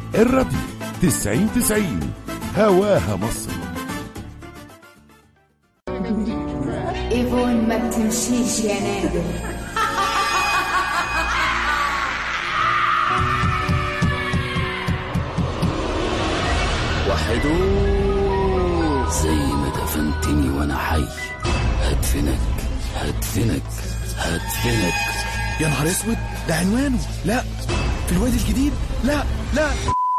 الراديو 90 90 هواها مصر ايفون ما بتمشيش يا نادر وحدو زي ما دفنتني وانا حي هدفنك هدفنك هدفنك يا نهار اسود ده عنوانه لا في الوادي الجديد لا لا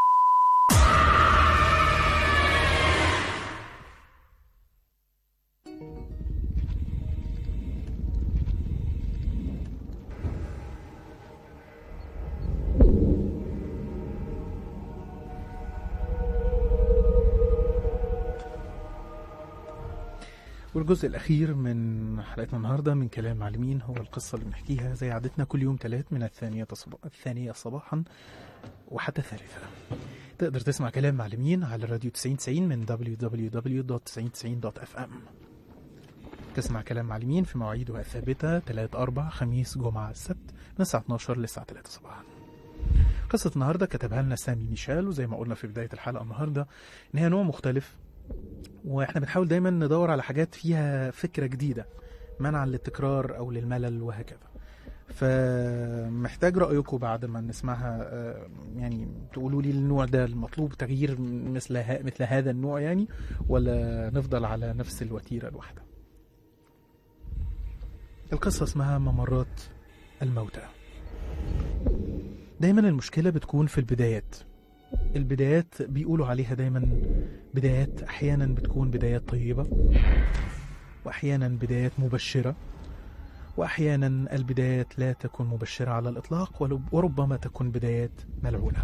والجزء الأخير من حلقتنا النهاردة من كلام معلمين هو القصة اللي بنحكيها زي عادتنا كل يوم ثلاث من الثانية صبا... الثانية صباحا وحتى الثالثة تقدر تسمع كلام معلمين على راديو 9090 من www.9090.fm تسمع كلام معلمين في مواعيده الثابتة 3 4 خميس جمعة السبت من الساعة 12 للساعة 3 صباحا قصة النهاردة كتبها لنا سامي ميشيل وزي ما قلنا في بداية الحلقة النهاردة إن هي نوع مختلف واحنا بنحاول دايما ندور على حاجات فيها فكرة جديدة منعا للتكرار او للملل وهكذا فمحتاج رأيكم بعد ما نسمعها آه، يعني تقولوا لي النوع ده المطلوب تغيير مثل ها مثل هذا النوع يعني ولا نفضل على نفس الوتيرة الواحدة القصة اسمها ممرات الموتى دايما المشكلة بتكون في البدايات البدايات بيقولوا عليها دايما بدايات احيانا بتكون بدايات طيبه واحيانا بدايات مبشره واحيانا البدايات لا تكون مبشره على الاطلاق ولب- وربما تكون بدايات ملعونه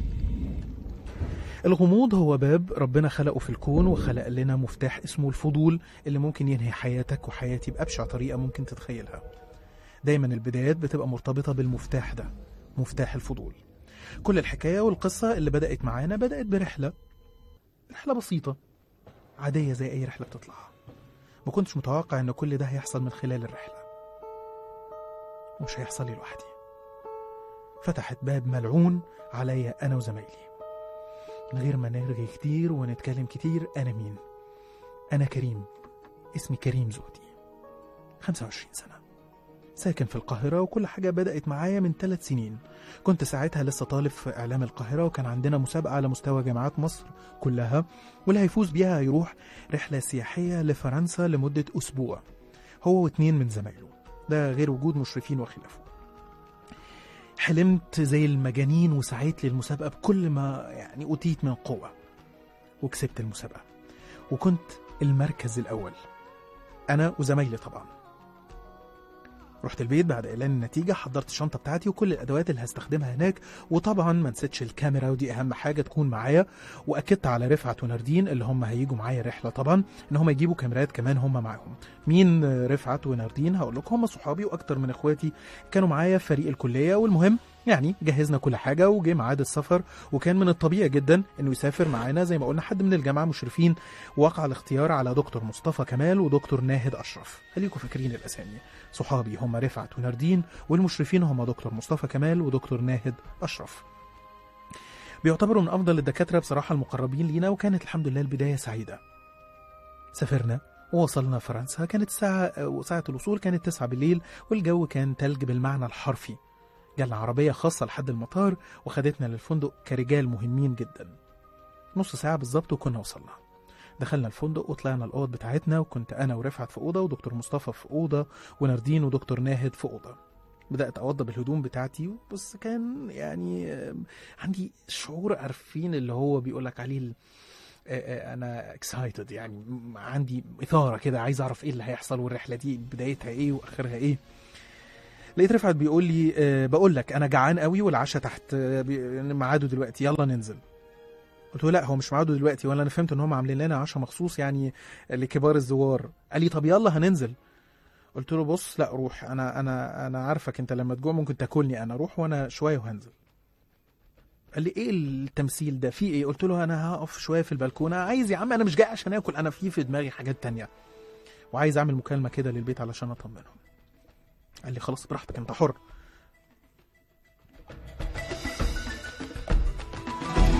الغموض هو باب ربنا خلقه في الكون وخلق لنا مفتاح اسمه الفضول اللي ممكن ينهي حياتك وحياتي بأبشع طريقة ممكن تتخيلها دايما البدايات بتبقى مرتبطة بالمفتاح ده مفتاح الفضول كل الحكاية والقصة اللي بدأت معانا بدأت برحلة رحلة بسيطة عادية زي أي رحلة بتطلعها ما كنتش متوقع إن كل ده هيحصل من خلال الرحلة ومش هيحصل لي لوحدي فتحت باب ملعون عليا أنا وزمايلي من غير ما نرغي كتير ونتكلم كتير أنا مين أنا كريم اسمي كريم زودي 25 سنة ساكن في القاهرة وكل حاجة بدأت معايا من ثلاث سنين كنت ساعتها لسه طالب في إعلام القاهرة وكان عندنا مسابقة على مستوى جامعات مصر كلها واللي هيفوز بيها هيروح رحلة سياحية لفرنسا لمدة أسبوع هو واتنين من زمايله ده غير وجود مشرفين وخلافه حلمت زي المجانين وسعيت للمسابقة بكل ما يعني أوتيت من قوة وكسبت المسابقة وكنت المركز الأول أنا وزمايلي طبعا رحت البيت بعد اعلان النتيجه حضرت الشنطه بتاعتي وكل الادوات اللي هستخدمها هناك وطبعا ما نسيتش الكاميرا ودي اهم حاجه تكون معايا واكدت على رفعت وناردين اللي هم هيجوا معايا رحله طبعا ان هم يجيبوا كاميرات كمان هم معاهم مين رفعت وناردين هقول لكم هم صحابي واكتر من اخواتي كانوا معايا في فريق الكليه والمهم يعني جهزنا كل حاجه وجه ميعاد السفر وكان من الطبيعي جدا انه يسافر معانا زي ما قلنا حد من الجامعه مشرفين وقع الاختيار على دكتور مصطفى كمال ودكتور ناهد اشرف خليكم فاكرين الاسامي صحابي هم رفعت وناردين والمشرفين هم دكتور مصطفى كمال ودكتور ناهد اشرف بيعتبروا من افضل الدكاتره بصراحه المقربين لينا وكانت الحمد لله البدايه سعيده سافرنا ووصلنا فرنسا كانت الساعة ساعة الوصول كانت 9 بالليل والجو كان تلج بالمعنى الحرفي جالنا عربية خاصة لحد المطار وخدتنا للفندق كرجال مهمين جدا نص ساعة بالظبط وكنا وصلنا دخلنا الفندق وطلعنا الأوض بتاعتنا وكنت أنا ورفعت في أوضة ودكتور مصطفى في أوضة وناردين ودكتور ناهد في أوضة بدأت أوضب الهدوم بتاعتي بس كان يعني آم، عندي شعور عارفين اللي هو بيقولك عليه ال- آه، آه، انا اكسايتد يعني م- عندي اثاره كده عايز اعرف ايه اللي هيحصل والرحله دي بدايتها ايه واخرها ايه لقيت رفعت بيقول لي آه، بقول لك انا جعان قوي والعشاء تحت آه، بي- ميعاده دلوقتي يلا ننزل قلت له لا هو مش ميعاده دلوقتي ولا انا فهمت ان هم عاملين لنا عشاء مخصوص يعني لكبار الزوار قال لي طب يلا هننزل قلت له بص لا روح انا انا انا عارفك انت لما تجوع ممكن تاكلني انا روح وانا شويه وهنزل قال لي ايه التمثيل ده في ايه قلت له انا هقف شويه في البلكونه عايز يا عم انا مش جاي عشان اكل انا في في دماغي حاجات تانية وعايز اعمل مكالمه كده للبيت علشان اطمنهم قال لي خلاص براحتك انت حر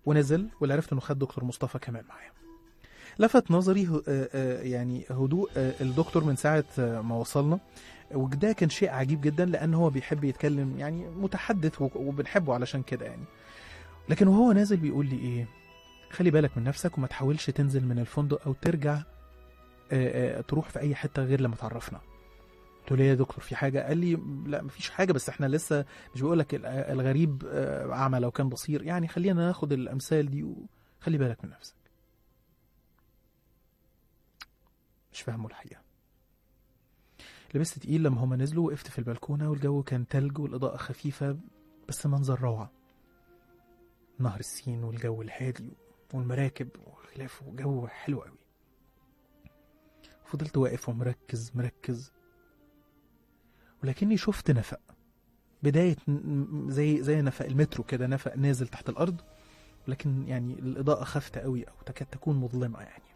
ونزل واللي عرفت انه خد دكتور مصطفى كمان معايا لفت نظري ه- آه، آه، يعني هدوء آه، الدكتور من ساعه آه، ما وصلنا وده كان شيء عجيب جدا لان هو بيحب يتكلم يعني متحدث و- وبنحبه علشان كده يعني لكن وهو نازل بيقول لي ايه خلي بالك من نفسك وما تحاولش تنزل من الفندق او ترجع آه، آه، تروح في اي حته غير لما تعرفنا قلت له ليه يا دكتور في حاجه قال لي لا مفيش حاجه بس احنا لسه مش بقول لك ال- الغريب آه، اعمى لو كان بصير يعني خلينا ناخد الامثال دي وخلي بالك من نفسك مش فاهمه الحقيقه لبست تقيل لما هما نزلوا وقفت في البلكونه والجو كان تلج والاضاءه خفيفه بس منظر روعه نهر السين والجو الهادي والمراكب وخلافه جو حلو قوي فضلت واقف ومركز مركز ولكني شفت نفق بداية ن- ن- زي زي نفق المترو كده نفق نازل تحت الأرض لكن يعني الإضاءة خافتة قوي أو تكاد تكون مظلمة يعني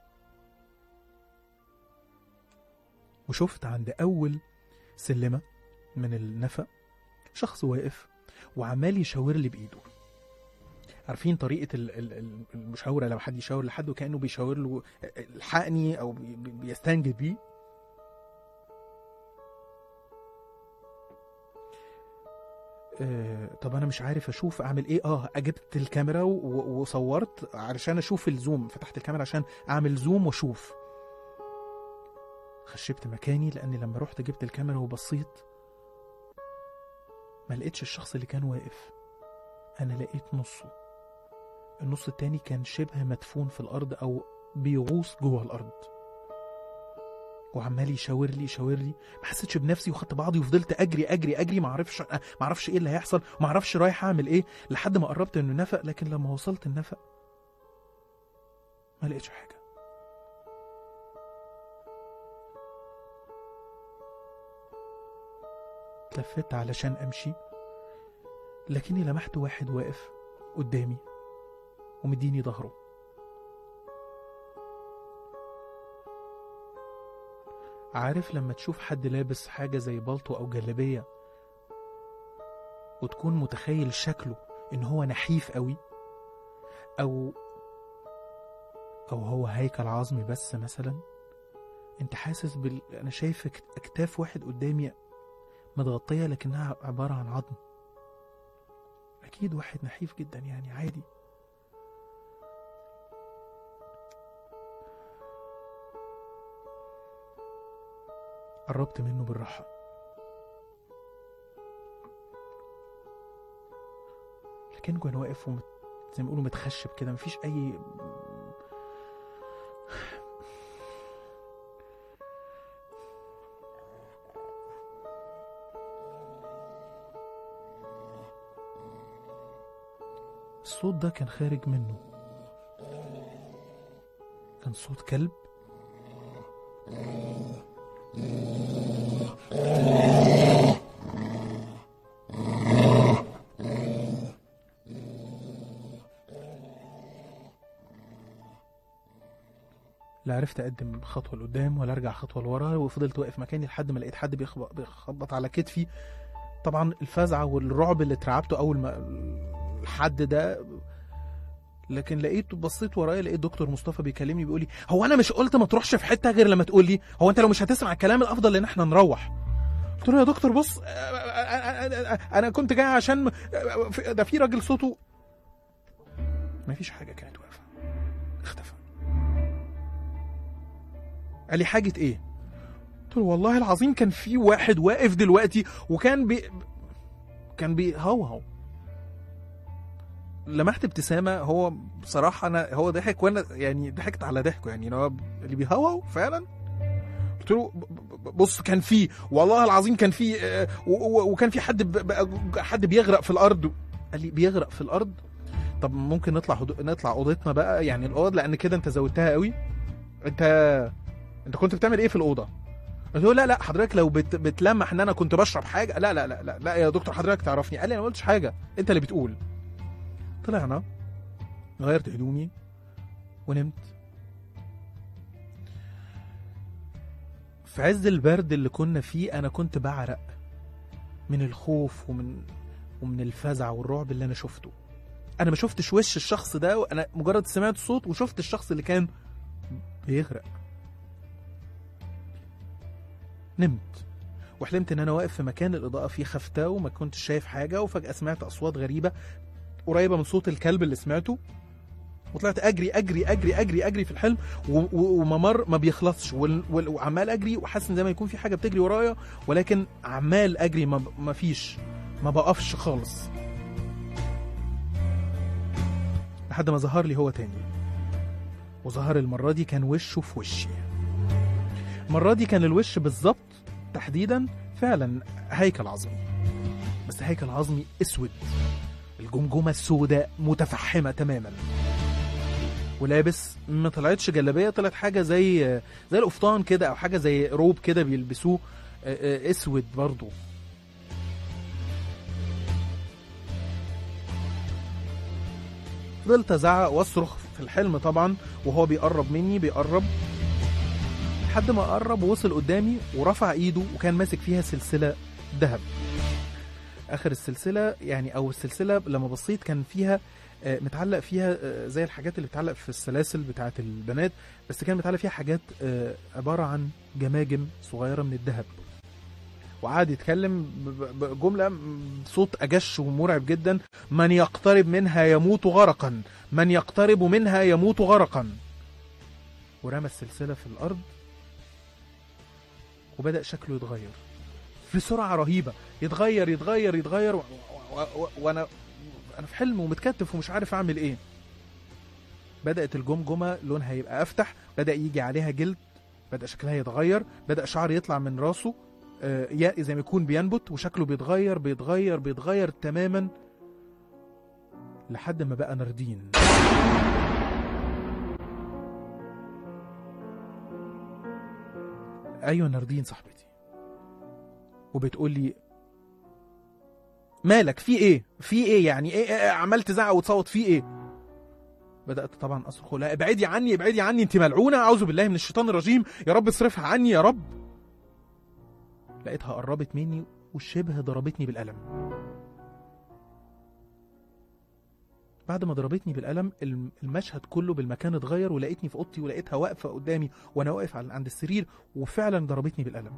وشفت عند أول سلمة من النفق شخص واقف وعمال يشاور لي بإيده عارفين طريقة ال- ال- ال- المشاورة لما حد يشاور لحد وكأنه بيشاور له الحقني أو بي- بي- بيستنجد بيه آه، طب انا مش عارف اشوف اعمل ايه اه جبت الكاميرا و- وصورت علشان اشوف الزوم فتحت الكاميرا عشان اعمل زوم واشوف خشبت مكاني لاني لما رحت جبت الكاميرا وبصيت ما لقيتش الشخص اللي كان واقف انا لقيت نصه النص التاني كان شبه مدفون في الارض او بيغوص جوه الارض وعمال يشاور لي يشاور لي ما حسيتش بنفسي وخدت بعضي وفضلت اجري اجري اجري ما اعرفش ما اعرفش ايه اللي هيحصل ما اعرفش رايح اعمل ايه لحد ما قربت من النفق لكن لما وصلت النفق ما لقيتش حاجه اتلفت علشان امشي لكني لمحت واحد واقف قدامي ومديني ظهره عارف لما تشوف حد لابس حاجة زي بالطو أو جلابية وتكون متخيل شكله إن هو نحيف قوي أو أو هو هيكل عظمي بس مثلا أنت حاسس بال أنا شايف أك- أكتاف واحد قدامي متغطية لكنها عبارة عن عظم أكيد واحد نحيف جدا يعني عادي قربت منه بالراحة لكن كان واقف ومت... زي ما بيقولوا متخشب كده مفيش أي الصوت ده كان خارج منه كان صوت كلب لا عرفت اقدم خطوه لقدام ولا ارجع خطوه لورا وفضلت واقف مكاني لحد ما لقيت حد بيخبط, بيخبط على كتفي طبعا الفزعه والرعب اللي اترعبته اول ما الحد ده لكن لقيت بصيت ورايا لقيت دكتور مصطفى بيكلمني بيقول لي هو انا مش قلت ما تروحش في حته غير لما تقول لي هو انت لو مش هتسمع الكلام الافضل ان احنا نروح قلت له يا دكتور بص انا كنت جاي عشان ده في راجل صوته ما فيش حاجه كانت واقفه اختفى قال لي حاجه ايه قلت له والله العظيم كان في واحد واقف دلوقتي وكان بي كان بيهوهو لمحت ابتسامه هو بصراحه انا هو ضحك وانا يعني ضحكت على ضحكه يعني إن هو اللي بيهوهو فعلا قلت له ب- ب- بص كان في والله العظيم كان في آه، و- و- وكان في حد ب- ب- حد بيغرق في الارض قال لي بيغرق في الارض طب ممكن نطلع هدو... نطلع اوضتنا بقى يعني الاوض لان كده انت زودتها قوي انت انت كنت بتعمل ايه في الاوضه قلت له لا لا حضرتك لو بت... بتلمح ان انا كنت بشرب حاجه لا لا لا لا, لا يا دكتور حضرتك تعرفني قال لي انا ما قلتش حاجه انت اللي بتقول طلعنا غيرت هدومي ونمت في عز البرد اللي كنا فيه انا كنت بعرق من الخوف ومن ومن الفزع والرعب اللي انا شفته انا ما شفتش وش الشخص ده انا مجرد سمعت صوت وشفت الشخص اللي كان بيغرق نمت وحلمت ان انا واقف في مكان الاضاءه فيه خفته وما كنتش شايف حاجه وفجاه سمعت اصوات غريبه قريبه من صوت الكلب اللي سمعته وطلعت اجري اجري اجري اجري اجري في الحلم و- و- وممر ما بيخلصش وال- وال- وعمال اجري وحاسس ان زي ما يكون في حاجه بتجري ورايا ولكن عمال اجري ما, ما فيش ما بقفش خالص لحد ما ظهر لي هو تاني وظهر المره دي كان وشه في وشي المره دي كان الوش بالظبط تحديدا فعلا هيكل عظمي بس هيكل عظمي اسود الجمجمه السوداء متفحمه تماما ولابس ما طلعتش جلابيه طلعت حاجه زي زي القفطان كده او حاجه زي روب كده بيلبسوه آه، آه، اسود برضه فضلت ازعق واصرخ في الحلم طبعا وهو بيقرب مني بيقرب لحد ما قرب ووصل قدامي ورفع ايده وكان ماسك فيها سلسله ذهب اخر السلسله يعني او السلسله لما بصيت كان فيها آه، متعلق فيها آه، زي الحاجات اللي بتعلق في السلاسل بتاعه البنات بس كان متعلق فيها حاجات آه، عباره عن جماجم صغيره من الذهب وقعد يتكلم ب- ب- بجمله م- صوت اجش ومرعب جدا من يقترب منها يموت غرقا من يقترب منها يموت غرقا ورمى السلسله في الارض وبدا شكله يتغير بسرعه رهيبه يتغير يتغير يتغير و- و- و- وانا انا في حلم ومتكتف ومش عارف اعمل ايه بدات الجمجمه لونها يبقى افتح بدا يجي عليها جلد بدا شكلها يتغير بدا شعر يطلع من راسه آه، يا زي ما يكون بينبت وشكله بيتغير بيتغير بيتغير تماما لحد ما بقى نردين ايوه نردين صاحبتي وبتقول لي مالك في ايه في ايه يعني ايه, إيه عمال تزعق وتصوت في ايه بدات طبعا اصرخ لا ابعدي عني ابعدي عني انت ملعونه اعوذ بالله من الشيطان الرجيم يا رب اصرفها عني يا رب لقيتها قربت مني وشبه ضربتني بالقلم بعد ما ضربتني بالقلم الم- المشهد كله بالمكان اتغير ولقيتني في اوضتي ولقيتها واقفه قدامي وانا واقف على- عند السرير وفعلا ضربتني بالقلم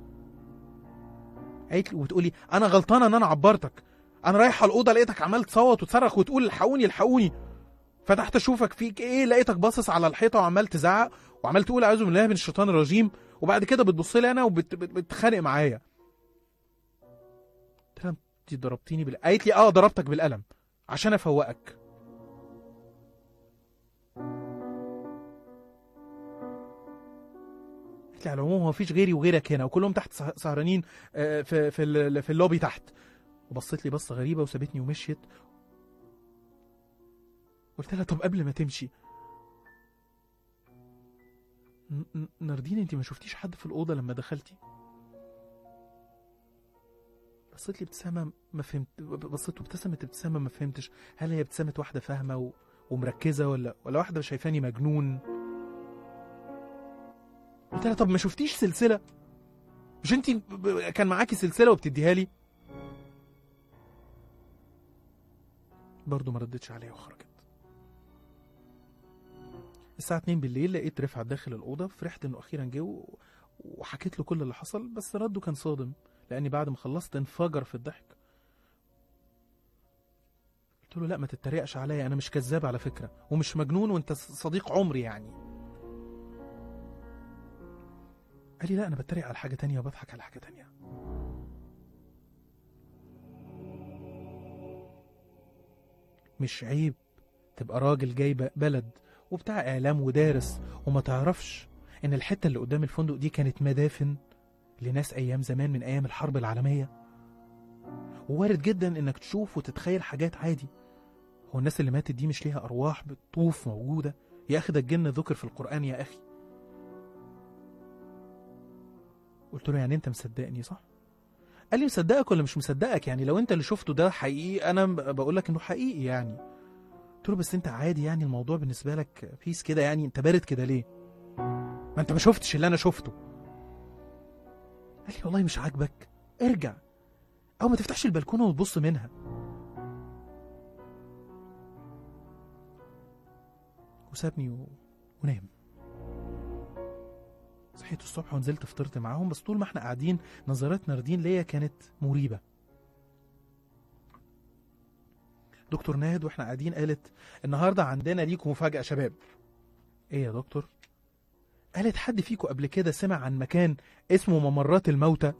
قالت لي وتقولي انا غلطانه ان انا عبرتك انا رايحه الاوضه لقيتك عمال تصوت وتصرخ وتقول الحقوني الحقوني فتحت اشوفك فيك ايه لقيتك باصص على الحيطه وعمال تزعق وعمال تقول اعوذ بالله من الشيطان الرجيم وبعد كده بتبص لي انا وبتتخانق معايا قلت لها انت ضربتيني بال قالت لي اه ضربتك بالقلم عشان افوقك قالت لي على العموم هو مفيش غيري وغيرك هنا وكلهم تحت سه- سهرانين آه، في في ال- في اللوبي تحت وبصيت لي بصه غريبه وسابتني ومشيت قلت لها طب قبل ما تمشي ن- ن- ناردين انت ما شفتيش حد في الاوضه لما دخلتي بصيت لي ابتسامه ما فهمت بصيت وابتسمت ابتسامه ما فهمتش هل هي ابتسامه واحده فاهمه و... ومركزه ولا ولا واحده شايفاني مجنون قلت لها طب ما شفتيش سلسله مش انت كان معاكي سلسله وبتديها لي برضه ما ردتش عليا وخرجت الساعة 2 بالليل لقيت رفعت داخل الأوضة فرحت إنه أخيرا جه و- وحكيت له كل اللي حصل بس رده كان صادم لأني بعد ما خلصت انفجر في الضحك قلت له لا ما تتريقش عليا أنا مش كذاب على فكرة ومش مجنون وأنت صديق عمري يعني قال لي لا أنا بتريق على حاجة تانية وبضحك على حاجة تانية مش عيب تبقى راجل جاي ب- بلد وبتاع اعلام ودارس وما تعرفش ان الحته اللي قدام الفندق دي كانت مدافن لناس ايام زمان من ايام الحرب العالميه ووارد جدا انك تشوف وتتخيل حاجات عادي هو الناس اللي ماتت دي مش ليها ارواح بتطوف موجوده يا اخي ده الجن ذكر في القران يا اخي قلت له يعني انت مصدقني صح قال لي مصدقك ولا مش مصدقك يعني لو انت اللي شفته ده حقيقي انا بقول لك انه حقيقي يعني قلت له بس انت عادي يعني الموضوع بالنسبه لك بيس كده يعني انت بارد كده ليه ما انت ما شفتش اللي انا شفته قال لي والله مش عاجبك ارجع او ما تفتحش البلكونه وتبص منها وسابني و... ونام صحيت الصبح ونزلت فطرت معاهم بس طول ما احنا قاعدين نظرات ناردين ليا كانت مريبة دكتور ناهد واحنا قاعدين قالت النهارده عندنا ليكم مفاجأة شباب ايه يا دكتور قالت حد فيكم قبل كده سمع عن مكان اسمه ممرات الموتى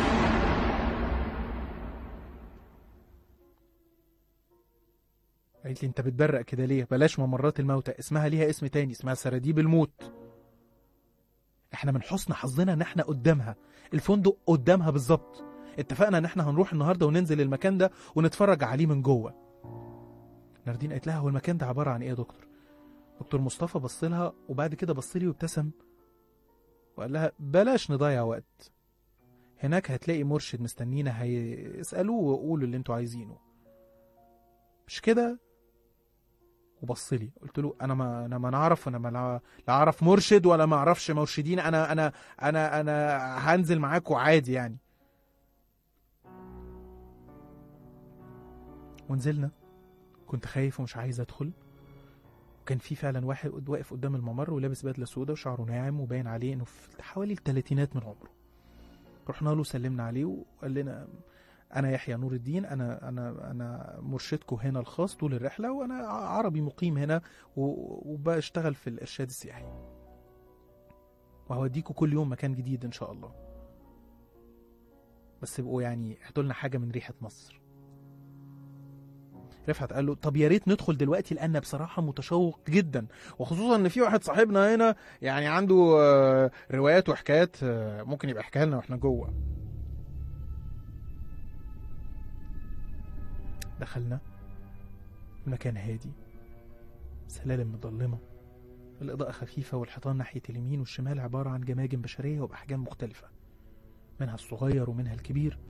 قالت لي انت بتبرق كده ليه بلاش ممرات الموتى اسمها ليها اسم تاني اسمها سراديب الموت احنا من حسن حظنا ان احنا قدامها الفندق قدامها بالظبط اتفقنا ان احنا هنروح النهارده وننزل المكان ده ونتفرج عليه من جوه ناردين قالت لها هو المكان ده عباره عن ايه يا دكتور دكتور مصطفى بص لها وبعد كده بص لي وابتسم وقال لها بلاش نضيع وقت هناك هتلاقي مرشد مستنينا هيسألوه وقولوا اللي انتوا عايزينه مش كده وبص لي قلت له انا ما انا ما نعرف انا ما لا لا اعرف مرشد ولا ما اعرفش مرشدين انا انا انا انا هنزل معاكم عادي يعني ونزلنا كنت خايف ومش عايز ادخل وكان في فعلا واحد واقف قدام الممر ولابس بدله سوداء وشعره ناعم وباين عليه انه في حوالي الثلاثينات من عمره رحنا له سلمنا عليه وقال لنا انا يحيى نور الدين انا انا انا مرشدكم هنا الخاص طول الرحله وانا عربي مقيم هنا و- وبشتغل في الارشاد السياحي وهوديكوا كل يوم مكان جديد ان شاء الله بس يبقوا يعني هاتوا لنا حاجه من ريحه مصر رفعت قال له طب يا ريت ندخل دلوقتي لان بصراحه متشوق جدا وخصوصا ان في واحد صاحبنا هنا يعني عنده آه، روايات وحكايات آه، ممكن يبقى يحكيها لنا واحنا جوه دخلنا المكان هادي سلالم مظلمة الإضاءة خفيفة والحيطان ناحية اليمين والشمال عبارة عن جماجم بشرية وبأحجام مختلفة منها الصغير ومنها الكبير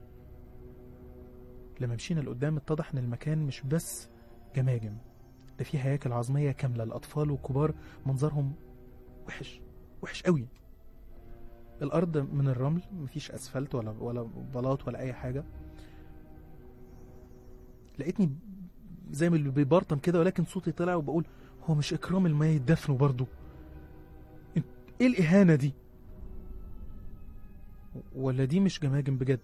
لما مشينا لقدام اتضح ان المكان مش بس جماجم ده فيه هياكل عظمية كاملة الأطفال والكبار منظرهم وحش وحش قوي الأرض من الرمل مفيش أسفلت ولا ولا بلاط ولا أي حاجة لقيتني زي ما اللي بيبرطم كده ولكن صوتي طلع وبقول هو مش إكرام الميت دفنه برضه انت- إيه الإهانة دي ولا دي مش جماجم بجد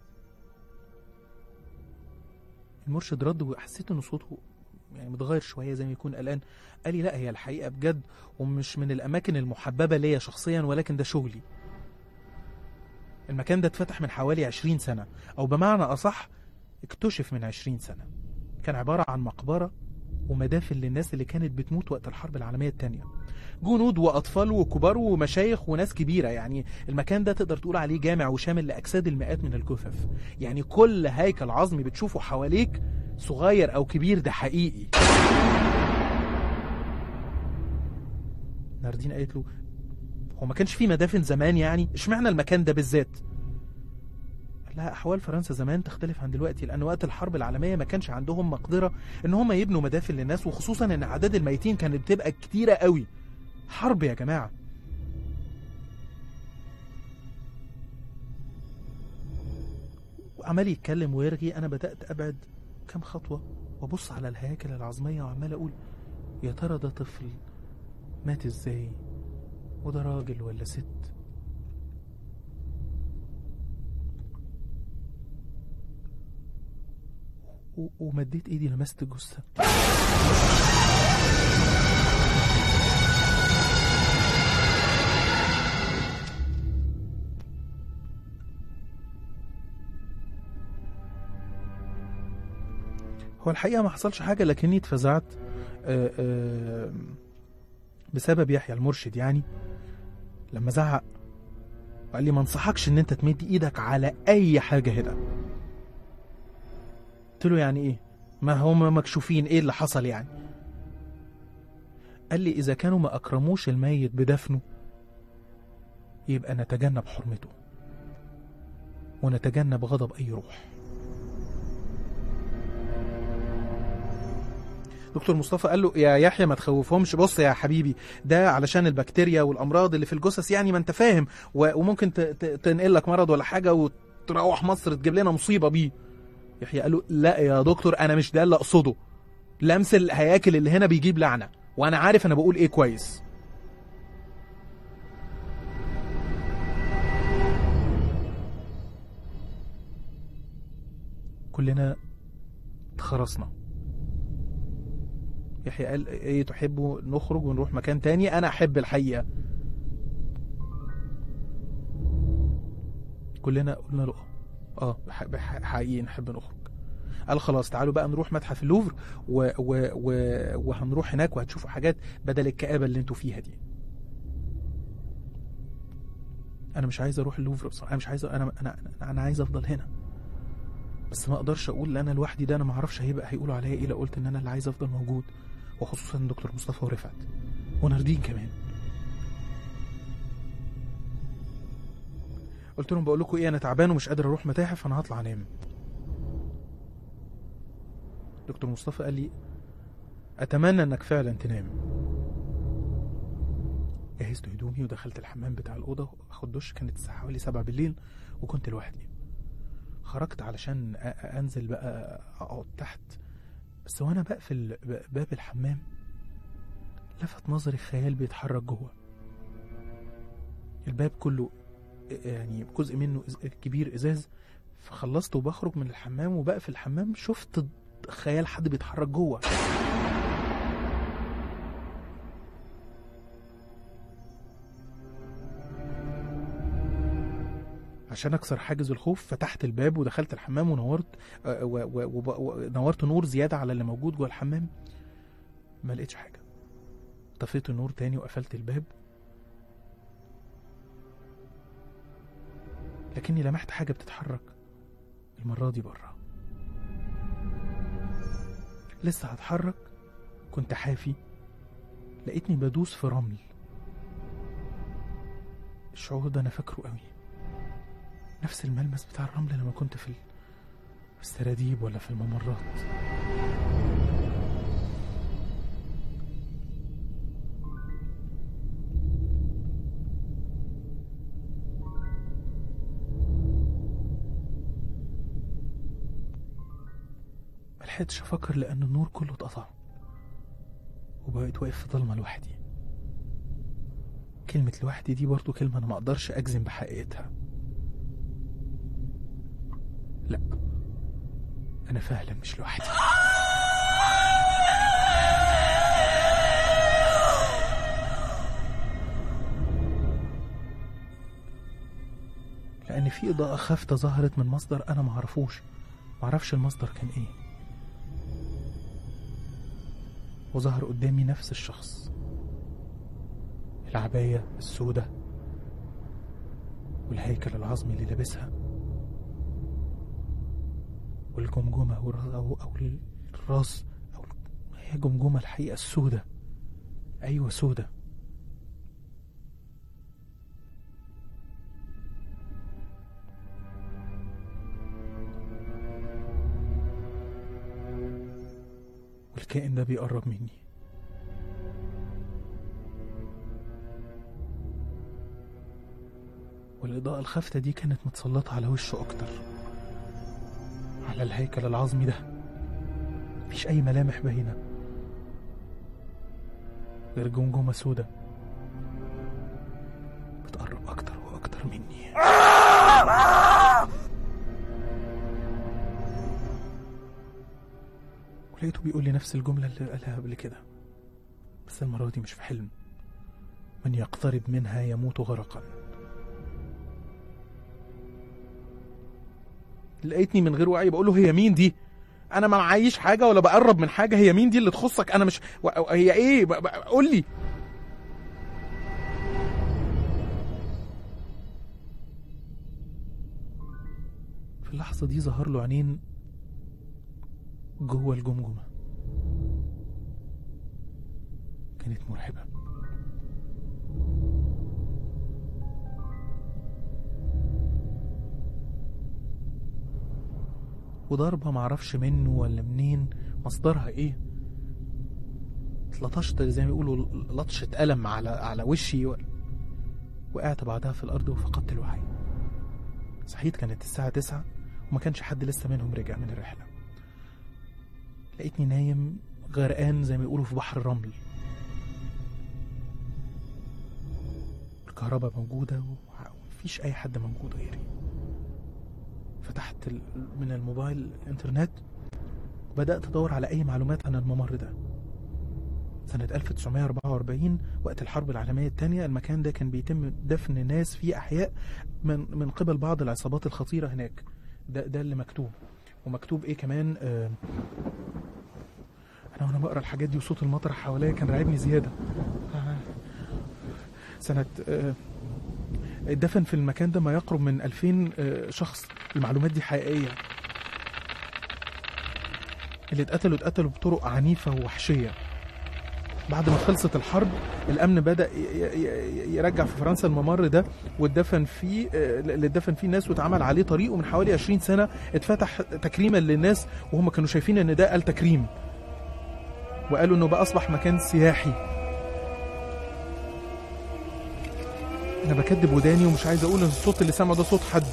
المرشد رد وحسيت ان صوته يعني متغير شويه زي ما يكون قلقان قال لي لا هي الحقيقه بجد ومش من الاماكن المحببه ليا شخصيا ولكن ده شغلي المكان ده اتفتح من حوالي 20 سنه او بمعنى اصح اكتشف من 20 سنه كان عباره عن مقبره ومدافن للناس اللي كانت بتموت وقت الحرب العالميه الثانيه جنود واطفال وكبار ومشايخ وناس كبيره يعني المكان ده تقدر تقول عليه جامع وشامل لاجساد المئات من الجثث يعني كل هيكل عظمي بتشوفه حواليك صغير او كبير ده حقيقي ناردين قالت له هو ما كانش فيه مدافن زمان يعني اشمعنى المكان ده بالذات قال لها احوال فرنسا زمان تختلف عن دلوقتي لان وقت الحرب العالميه ما كانش عندهم مقدره ان هم يبنوا مدافن للناس وخصوصا ان اعداد الميتين كانت بتبقى كتيره قوي حرب يا جماعه وعمال يتكلم ويرغي انا بدات ابعد كام خطوه وابص على الهياكل العظميه وعمال اقول يا ترى ده طفل مات ازاي وده راجل ولا ست و- ومديت ايدي لمست جثه هو الحقيقه ما حصلش حاجه لكني اتفزعت آه، آه، بسبب يحيى المرشد يعني لما زعق وقال لي ما انصحكش ان انت تمد ايدك على اي حاجه هنا قلت له يعني ايه ما هم مكشوفين ايه اللي حصل يعني قال لي اذا كانوا ما اكرموش الميت بدفنه يبقى نتجنب حرمته ونتجنب غضب اي روح دكتور مصطفى قال له يا يحيى ما تخوفهمش بص يا حبيبي ده علشان البكتيريا والامراض اللي في الجثث يعني ما انت فاهم و- وممكن ت- ت- تنقل لك مرض ولا حاجه وتروح مصر تجيب لنا مصيبه بيه يحيى قال له لا يا دكتور انا مش ده اللي اقصده لمس الهياكل اللي هنا بيجيب لعنه وانا عارف انا بقول ايه كويس كلنا اتخرسنا يحيى قال ايه تحبوا نخرج ونروح مكان تاني انا احب الحقيقه كلنا قلنا له اه بح- بح- حقيقي نحب نخرج قال خلاص تعالوا بقى نروح متحف اللوفر و... و... و... وهنروح هناك وهتشوفوا حاجات بدل الكآبة اللي انتوا فيها دي انا مش عايز اروح اللوفر بصراحه انا مش عايز انا انا انا عايز افضل هنا بس ما اقدرش اقول ان انا لوحدي ده انا ما اعرفش هيبقى هيقولوا عليا ايه لو قلت ان انا اللي عايز افضل موجود وخصوصا دكتور مصطفى ورفعت وناردين كمان قلت لهم بقول لكم ايه انا تعبان ومش قادر اروح متاحف انا هطلع انام دكتور مصطفى قال لي اتمنى انك فعلا تنام جهزت هدومي ودخلت الحمام بتاع الاوضه اخد دش كانت الساعه حوالي سبعة بالليل وكنت لوحدي خرجت علشان أ- أ- انزل بقى اقعد تحت بس وانا بقفل ب- باب الحمام لفت نظري خيال بيتحرك جوه الباب كله يعني جزء منه إز- كبير ازاز فخلصت وبخرج من الحمام وبقفل الحمام شفت خيال حد بيتحرك جوه عشان اكسر حاجز الخوف فتحت الباب ودخلت الحمام ونورت آه، و- و- وب- ونورت نور زياده على اللي موجود جوه الحمام ما لقيتش حاجه طفيت النور تاني وقفلت الباب لكني لمحت حاجه بتتحرك المره دي بره لسه هتحرك كنت حافي لقيتني بدوس في رمل الشعور ده انا فاكره قوي نفس الملمس بتاع الرمل لما كنت في ال- في السراديب ولا في الممرات ملحقتش افكر لان النور كله اتقطع وبقيت واقف في ضلمه لوحدي كلمة لوحدي دي برضو كلمة أنا ما أقدرش أجزم بحقيقتها لا أنا فعلا مش لوحدي لأن في إضاءة خافتة ظهرت من مصدر أنا معرفوش معرفش المصدر كان إيه وظهر قدامي نفس الشخص العباية السودة والهيكل العظمي اللي لابسها والجمجمة والر- أو, أو الراس أو هي جمجمة الحقيقة السودة أيوة سودة والكائن ده بيقرب مني والإضاءة الخافتة دي كانت متسلطة على وشه أكتر على الهيكل العظمي ده مفيش أي ملامح باينة غير جمجمة سودة بتقرب أكتر وأكتر مني ولقيته بيقول لي نفس الجملة اللي قالها قبل كده بس المرة دي مش في حلم من يقترب منها يموت غرقا لقيتني من غير وعي بقول له هي مين دي انا ما معيش حاجه ولا بقرب من حاجه هي مين دي اللي تخصك انا مش و- هي ايه ب- ب- قول لي في اللحظه دي ظهر له عينين جوه الجمجمه كانت مرعبه وضربة معرفش منه ولا منين مصدرها ايه اتلطشت زي ما بيقولوا لطشة قلم على على وشي و... وقعت بعدها في الأرض وفقدت الوعي صحيت كانت الساعة تسعة وما كانش حد لسه منهم رجع من الرحلة لقيتني نايم غرقان زي ما بيقولوا في بحر الرمل الكهرباء موجودة ومفيش أي حد موجود غيري فتحت ال- من الموبايل الإنترنت وبدأت أدور على أي معلومات عن الممر ده سنة 1944 وقت الحرب العالمية الثانية المكان ده كان بيتم دفن ناس فيه أحياء من من قبل بعض العصابات الخطيرة هناك ده ده اللي مكتوب ومكتوب إيه كمان آه أنا وأنا بقرا الحاجات دي وصوت المطر حواليا كان راعبني زيادة آه، سنة آه اتدفن في المكان ده ما يقرب من 2000 آه، شخص المعلومات دي حقيقية اللي اتقتلوا اتقتلوا بطرق عنيفة ووحشية بعد ما خلصت الحرب الامن بدا ي- ي- ي- يرجع في فرنسا الممر ده واتدفن فيه آه، اللي اتدفن فيه الناس واتعمل عليه طريق ومن حوالي 20 سنه اتفتح تكريما للناس وهم كانوا شايفين ان ده قال تكريم وقالوا انه بقى اصبح مكان سياحي انا بكدب وداني ومش عايز اقول ان الصوت اللي سامعه ده صوت حد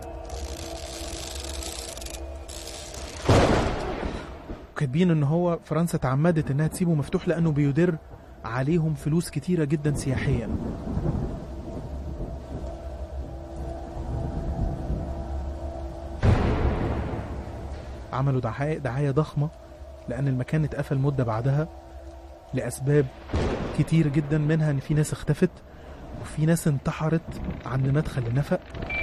وكاتبين ان هو فرنسا تعمدت انها تسيبه مفتوح لانه بيدر عليهم فلوس كتيره جدا سياحيا عملوا دعاية, دعاية ضخمة لأن المكان اتقفل مدة بعدها لأسباب كتير جدا منها إن في ناس اختفت وفي ناس انتحرت عند مدخل النفق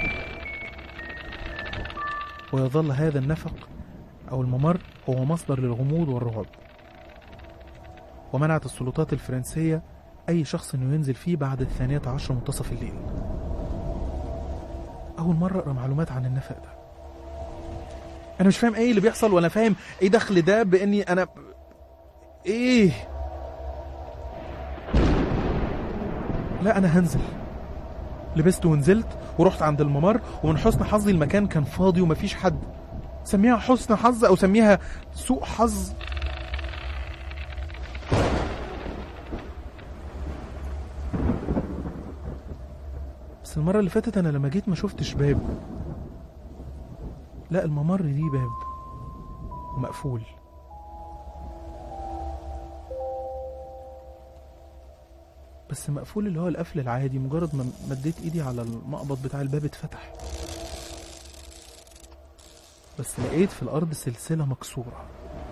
ويظل هذا النفق أو الممر هو مصدر للغموض والرعب ومنعت السلطات الفرنسية أي شخص إنه ينزل فيه بعد الثانية عشر منتصف الليل أول مرة أقرأ معلومات عن النفق ده أنا مش فاهم إيه اللي بيحصل ولا فاهم إيه دخل ده بإني أنا إيه لا أنا هنزل لبست ونزلت ورحت عند الممر ومن حسن حظي المكان كان فاضي ومفيش حد سميها حسن حظ او سميها سوء حظ بس المرة اللي فاتت انا لما جيت ما شفتش باب لا الممر دي باب ومقفول بس مقفول اللي هو القفل العادي مجرد ما مديت ايدي على المقبض بتاع الباب اتفتح بس لقيت في الأرض سلسلة مكسورة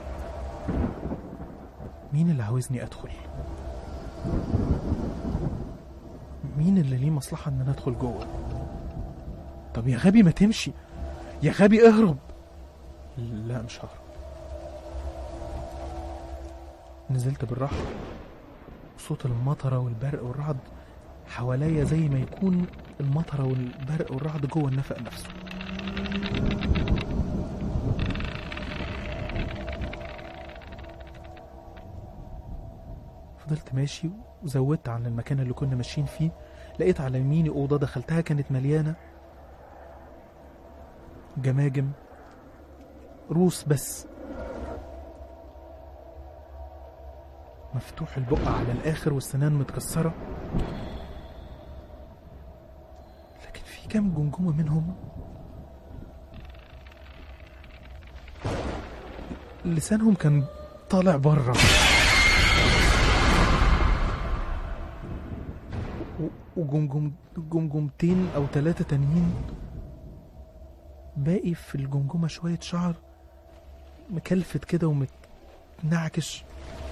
مين اللي عاوزني أدخل؟ مين اللي ليه مصلحة إن أنا أدخل جوه؟ طب يا غبي ما تمشي يا غبي اهرب لا مش ههرب نزلت بالراحة صوت المطرة والبرق والرعد حواليا زي ما يكون المطرة والبرق والرعد جوه النفق نفسه فضلت ماشي وزودت عن المكان اللي كنا ماشيين فيه لقيت على يميني أوضة دخلتها كانت مليانة جماجم روس بس مفتوح البق على الآخر والسنان متكسرة لكن في كام جمجمة منهم لسانهم كان طالع بره و- وجمجم جمجمتين او ثلاثة تانيين باقي في الجمجمة شوية شعر مكلفت كده ومتنعكش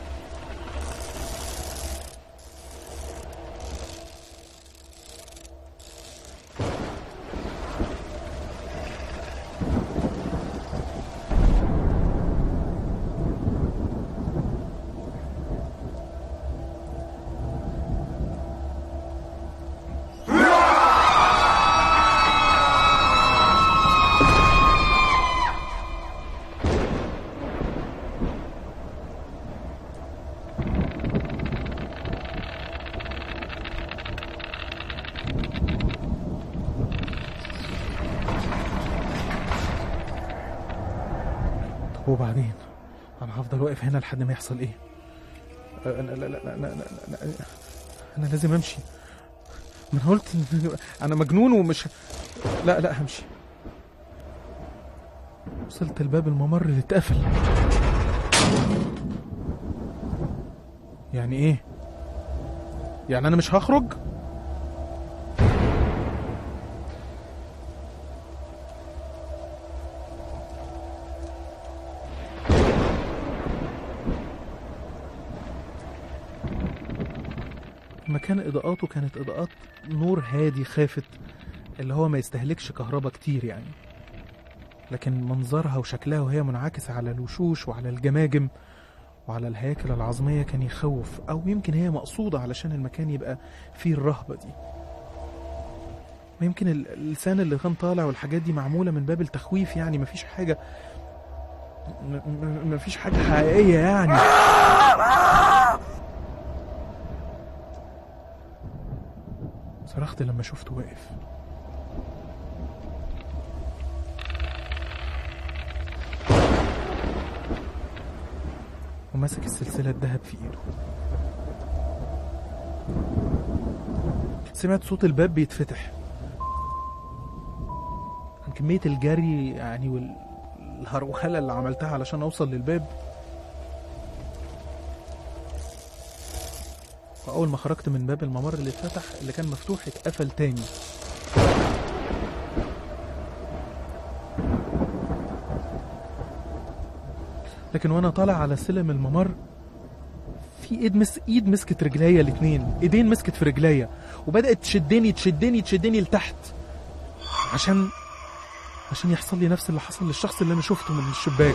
طب وبعدين انا هفضل واقف هنا لحد ما يحصل ايه أه، لا لا لا لا لا, لا, لا, لا انا لازم امشي ما انا قلت إن انا مجنون ومش لا لا همشي وصلت لباب الممر اللي اتقفل يعني ايه يعني انا مش هخرج مكان اضاءاته كانت اضاءات نور هادي خافت اللي هو ما يستهلكش كهرباء كتير يعني لكن منظرها وشكلها وهي منعكسة على الوشوش وعلى الجماجم وعلى الهياكل العظمية كان يخوف أو يمكن هي مقصودة علشان المكان يبقى فيه الرهبة دي ويمكن ال- اللسان اللي كان طالع والحاجات دي معمولة من باب التخويف يعني مفيش حاجة م- م- مفيش حاجة حقيقية يعني صرخت لما شفته واقف وماسك السلسلة الذهب في ايده سمعت صوت الباب بيتفتح عن كمية الجري يعني والهرولة اللي عملتها علشان أوصل للباب وأول ما خرجت من باب الممر اللي اتفتح اللي كان مفتوح اتقفل تاني لكن وانا طالع على سلم الممر في ايد مس ايد مسكت رجليا الاتنين ايدين مسكت في رجليا وبدات تشدني تشدني تشدني لتحت عشان عشان يحصل لي نفس اللي حصل للشخص اللي انا شفته من الشباك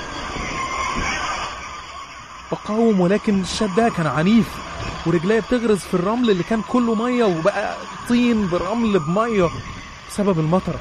بقاوم ولكن الشد ده كان عنيف ورجليا بتغرز في الرمل اللي كان كله ميه وبقى طين برمل بميه بسبب المطره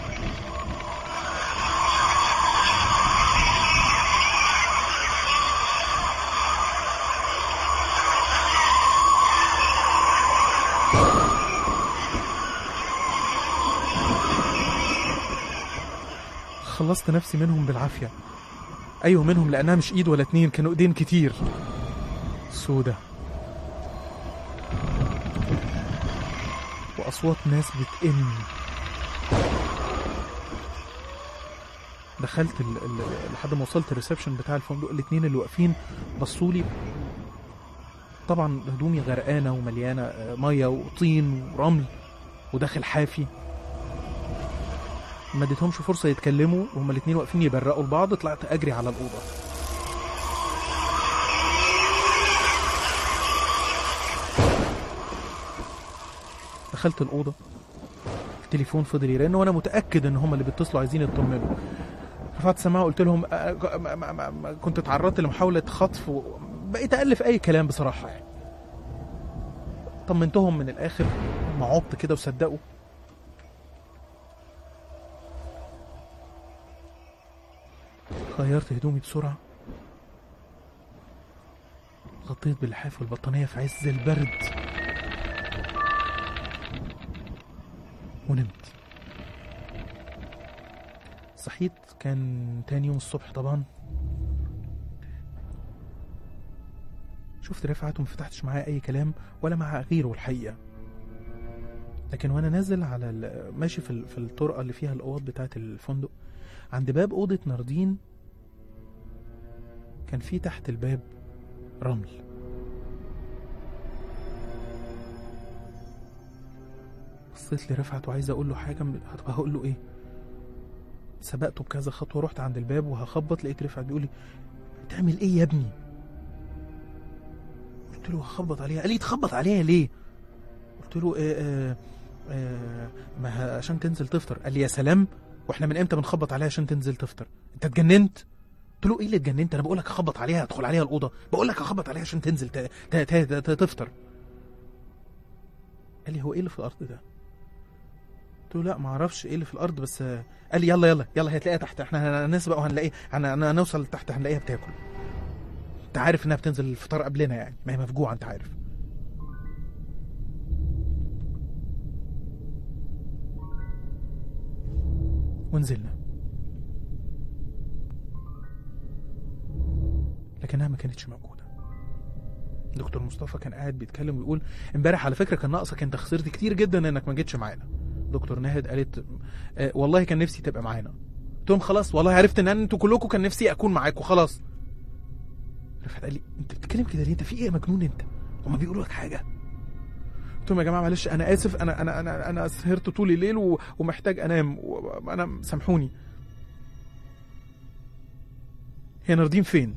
خلصت نفسي منهم بالعافية أيوه منهم لأنها مش إيد ولا اتنين كانوا إيدين كتير سودة وأصوات ناس بتئن دخلت ال ال لحد ما وصلت الريسبشن بتاع الفندق الاتنين اللي واقفين بصولي طبعا هدومي غرقانة ومليانة آه، مية وطين ورمل وداخل حافي ما اديتهمش فرصه يتكلموا وهما الاثنين واقفين يبرقوا لبعض طلعت اجري على الاوضه دخلت الاوضه التليفون فضل يرن وانا متاكد ان هما اللي بيتصلوا عايزين يطمنوا رفعت السماعه وقلت لهم آه، ما- ما- ما- ما- كنت اتعرضت لمحاوله خطف بقيت الف اي كلام بصراحه يعني طمنتهم من الاخر ما عبط كده وصدقوا غيرت هدومي بسرعة غطيت باللحاف والبطانية في عز البرد ونمت صحيت كان تاني يوم الصبح طبعا شفت رفعت وما فتحتش معاه اي كلام ولا مع غيره الحقيقه لكن وانا نازل على ال- ماشي في ال- في الطرقه اللي فيها الاوض بتاعه الفندق عند باب اوضه ناردين كان في تحت الباب رمل بصيت لرفعت وعايز اقول له حاجه من- طب هقول له ايه سبقته بكذا خطوه رحت عند الباب وهخبط لقيت رفعت بيقول لي بتعمل ايه يا ابني قلت له هخبط عليها قال لي تخبط عليها ليه قلت له آه آه آه ما ه- عشان تنزل تفطر قال لي يا سلام واحنا من امتى بنخبط عليها عشان تنزل تفطر انت اتجننت قلت له ايه اللي اتجننت انا بقول لك اخبط عليها ادخل عليها الاوضه بقول لك اخبط عليها عشان تنزل ت- ت- ت- ت- تفطر قال لي هو ايه اللي في الارض ده قلت له لا ما اعرفش ايه اللي في الارض بس آه، قال لي يلا يلا يلا هتلاقيها تحت احنا هنسبق وهنلاقيه هن- هن- هنوصل تحت هنلاقيها بتاكل انت عارف انها بتنزل الفطار قبلنا يعني ما هي مفجوعه انت عارف ونزلنا لكنها ما كانتش موجوده دكتور مصطفى كان قاعد بيتكلم ويقول امبارح على فكره كان ناقصك انت خسرت كتير جدا انك ما جيتش معانا دكتور ناهد قالت آه والله كان نفسي تبقى معانا قلت لهم خلاص والله عرفت ان انتوا كلكم كان نفسي اكون معاكم خلاص رفعت قال لي انت بتتكلم كده ليه انت في ايه يا مجنون انت هما بيقولوا لك حاجه قلت لهم يا جماعه معلش انا اسف انا انا انا انا سهرت طول الليل و- ومحتاج انام وانا سامحوني هي ناردين فين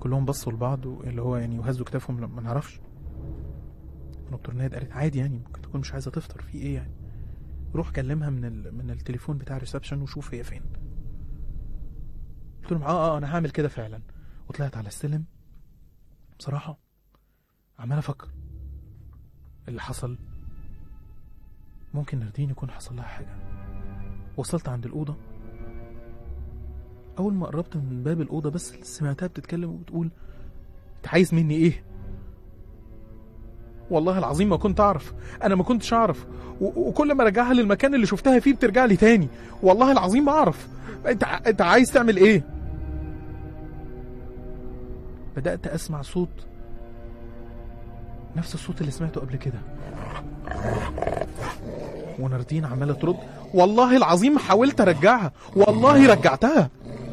كلهم بصوا لبعض اللي هو يعني وهزوا كتافهم لما ما نعرفش دكتور نايد قالت عادي يعني ممكن تكون مش عايزه تفطر في ايه يعني روح كلمها من ال... من التليفون بتاع الريسبشن وشوف هي فين قلت لهم اه اه انا هعمل كده فعلا وطلعت على السلم بصراحه عمال افكر اللي حصل ممكن نردين يكون حصل لها حاجه وصلت عند الاوضه اول ما قربت من باب الاوضه بس سمعتها بتتكلم وبتقول انت عايز مني ايه والله العظيم ما كنت اعرف انا ما كنتش اعرف و- وكل ما ارجعها للمكان اللي شفتها فيه بترجع لي تاني والله العظيم ما اعرف انت ع- انت عايز تعمل ايه بدات اسمع صوت نفس الصوت اللي سمعته قبل كده وناردين عماله ترد والله العظيم حاولت ارجعها والله رجعتها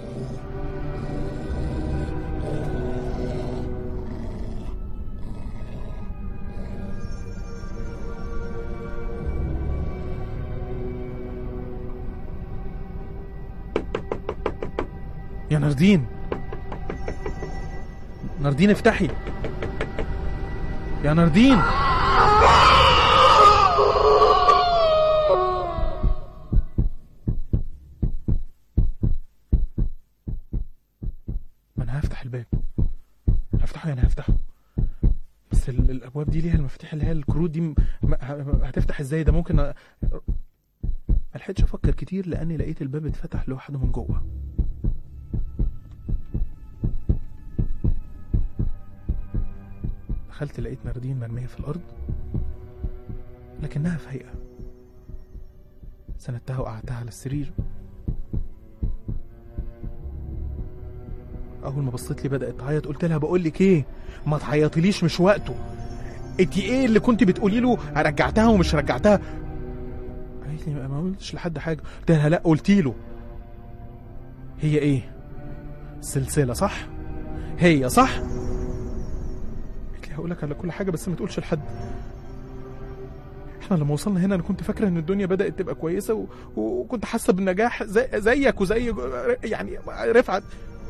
يا ناردين ناردين افتحي يا ناردين ما انا هفتح الباب هفتحه يعني هفتحه بس ال- الابواب دي ليها المفاتيح اللي هي الكروت دي م- م- ه- هتفتح ازاي ده ممكن أ... ما لحقتش افكر كتير لاني لقيت الباب اتفتح لوحده من جوه دخلت لقيت ناردين مرمية في الأرض لكنها فايقة سندتها وقعدتها على السرير أول ما بصيت لي بدأت تعيط قلت لها بقول لك إيه ما تعيطيليش مش وقته انت ايه اللي كنت بتقولي له رجعتها ومش رجعتها قالت لي ما قلتش لحد حاجه قلت لها لا قلتي له هي ايه سلسله صح هي صح قالت لي هقول لك على كل حاجه بس ما تقولش لحد احنا لما وصلنا هنا انا كنت فاكره ان الدنيا بدات تبقى كويسه و... وكنت حاسه بالنجاح زي... زيك وزي يعني رفعت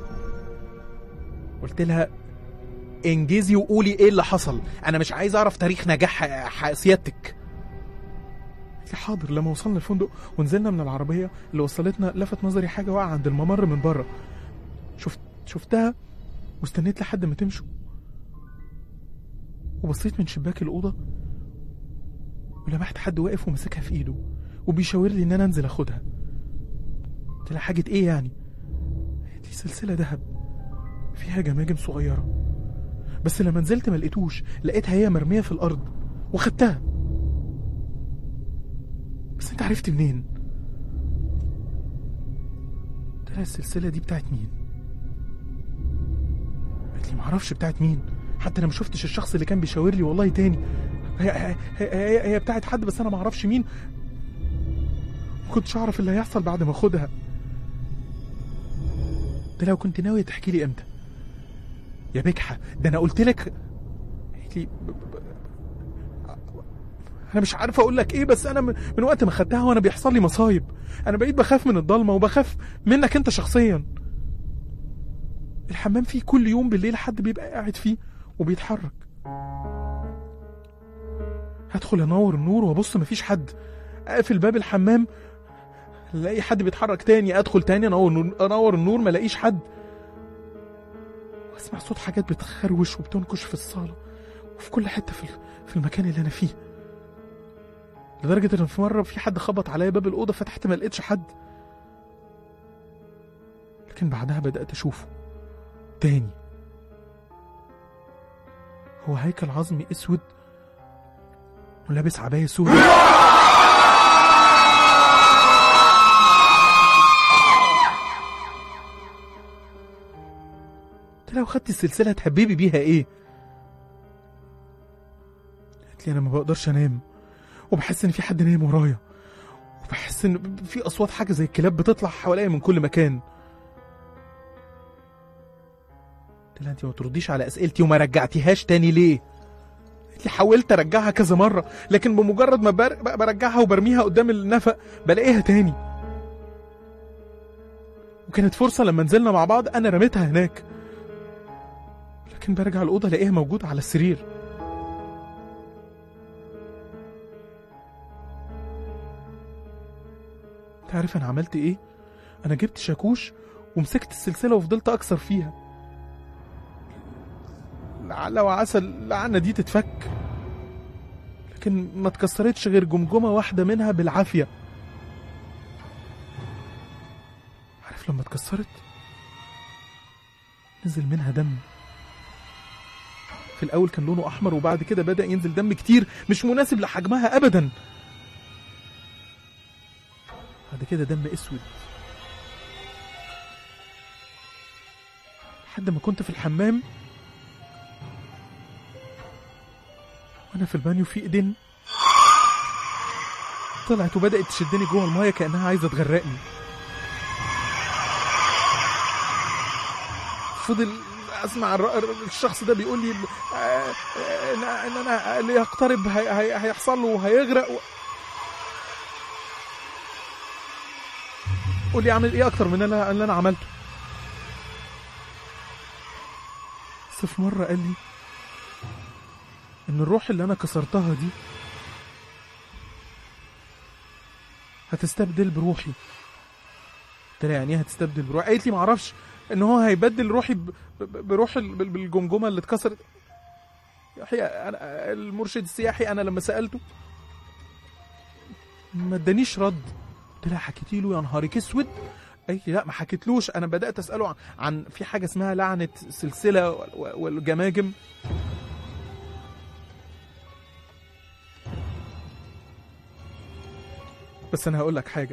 قلت لها انجزي وقولي ايه اللي حصل انا مش عايز اعرف تاريخ نجاح ح- سيادتك قالت لي حاضر لما وصلنا الفندق ونزلنا من العربيه اللي وصلتنا لفت نظري حاجه واقعه عند الممر من بره شفت شفتها واستنيت لحد ما تمشوا وبصيت من شباك الاوضه ولمحت حد واقف وماسكها في ايده وبيشاور لي ان انا انزل اخدها قلت لها حاجه ايه يعني قالت لي سلسله ذهب فيها جماجم صغيره بس لما نزلت ما لقيتوش لقيتها هي مرميه في الارض وخدتها بس انت عرفت منين قلت لها السلسله دي بتاعت مين قالت لي معرفش بتاعت مين حتى انا ما شفتش الشخص اللي كان بيشاور لي والله تاني هي هي هي, هي, هي بتاعت حد بس انا ما اعرفش مين ما كنتش اعرف اللي هيحصل بعد ما اخدها ده لو كنت ناوي تحكي لي امتى يا بجحة ده انا قلت لك قالت لي ب- ب- ب- انا مش عارف اقول لك ايه بس انا من من وقت ما خدتها وانا بيحصل لي مصايب انا بقيت بخاف من الضلمه وبخاف منك انت شخصيا الحمام فيه كل يوم بالليل حد بيبقى قاعد فيه وبيتحرك هدخل انور النور وابص مفيش حد اقفل باب الحمام الاقي حد بيتحرك تاني ادخل تاني انور نور- انور النور ما الاقيش حد واسمع صوت حاجات بتخروش وبتنكش في الصاله وفي كل حته في في المكان اللي انا فيه لدرجه ان في مره في حد خبط عليا باب الاوضه فتحت ما لقيتش حد لكن بعدها بدات اشوفه تاني هو هيكل عظمي اسود ولابس عبايه سوداء قلت لها لو خدت السلسله هتحببي بيها ايه قالت لي انا ما بقدرش انام وبحس ان في حد نايم ورايا وبحس ان في اصوات حاجه زي الكلاب بتطلع حواليا من كل مكان قلت لها انت ما ترديش على اسئلتي وما رجعتيهاش تاني ليه قالت لي حاولت ارجعها كذا مره لكن بمجرد ما بر- برجعها وبرميها قدام النفق بلاقيها تاني وكانت فرصه لما نزلنا مع بعض انا رميتها هناك لكن برجع الأوضة ألاقيها موجودة على السرير انت عارف انا عملت ايه انا جبت شاكوش ومسكت السلسله وفضلت اكسر فيها لعل وعسى اللعنه دي تتفك لكن ما اتكسرتش غير جمجمه واحده منها بالعافيه عارف لما اتكسرت نزل منها دم في الاول كان لونه احمر وبعد كده بدا ينزل دم كتير مش مناسب لحجمها ابدا بعد كده دم اسود لحد ما كنت في الحمام وانا في البانيو في ايدين طلعت وبدات تشدني جوه المايه كانها عايزه تغرقني فضل اسمع الر- الر- الشخص ده بيقول لي آه، آه، ان إن انا اللي يقترب هي- هي- هيحصل له هيغرق و... قول لي اعمل ايه اكتر من اللي اللي انا عملته بس في مره قال لي ان الروح اللي انا كسرتها دي هتستبدل بروحي قلت لها يعني ايه هتستبدل بروحي قالت لي معرفش ان هو هيبدل روحي ب- ب- بروح ال- بال- بالجمجمه اللي اتكسرت يحيى انا المرشد السياحي انا لما سالته ما ادانيش رد قلت لها حكيتي له يا نهارك اسود قالت لي لا ما حكيتلوش انا بدات اساله عن, عن في حاجه اسمها لعنه سلسله وال- والجماجم بس انا هقول لك حاجه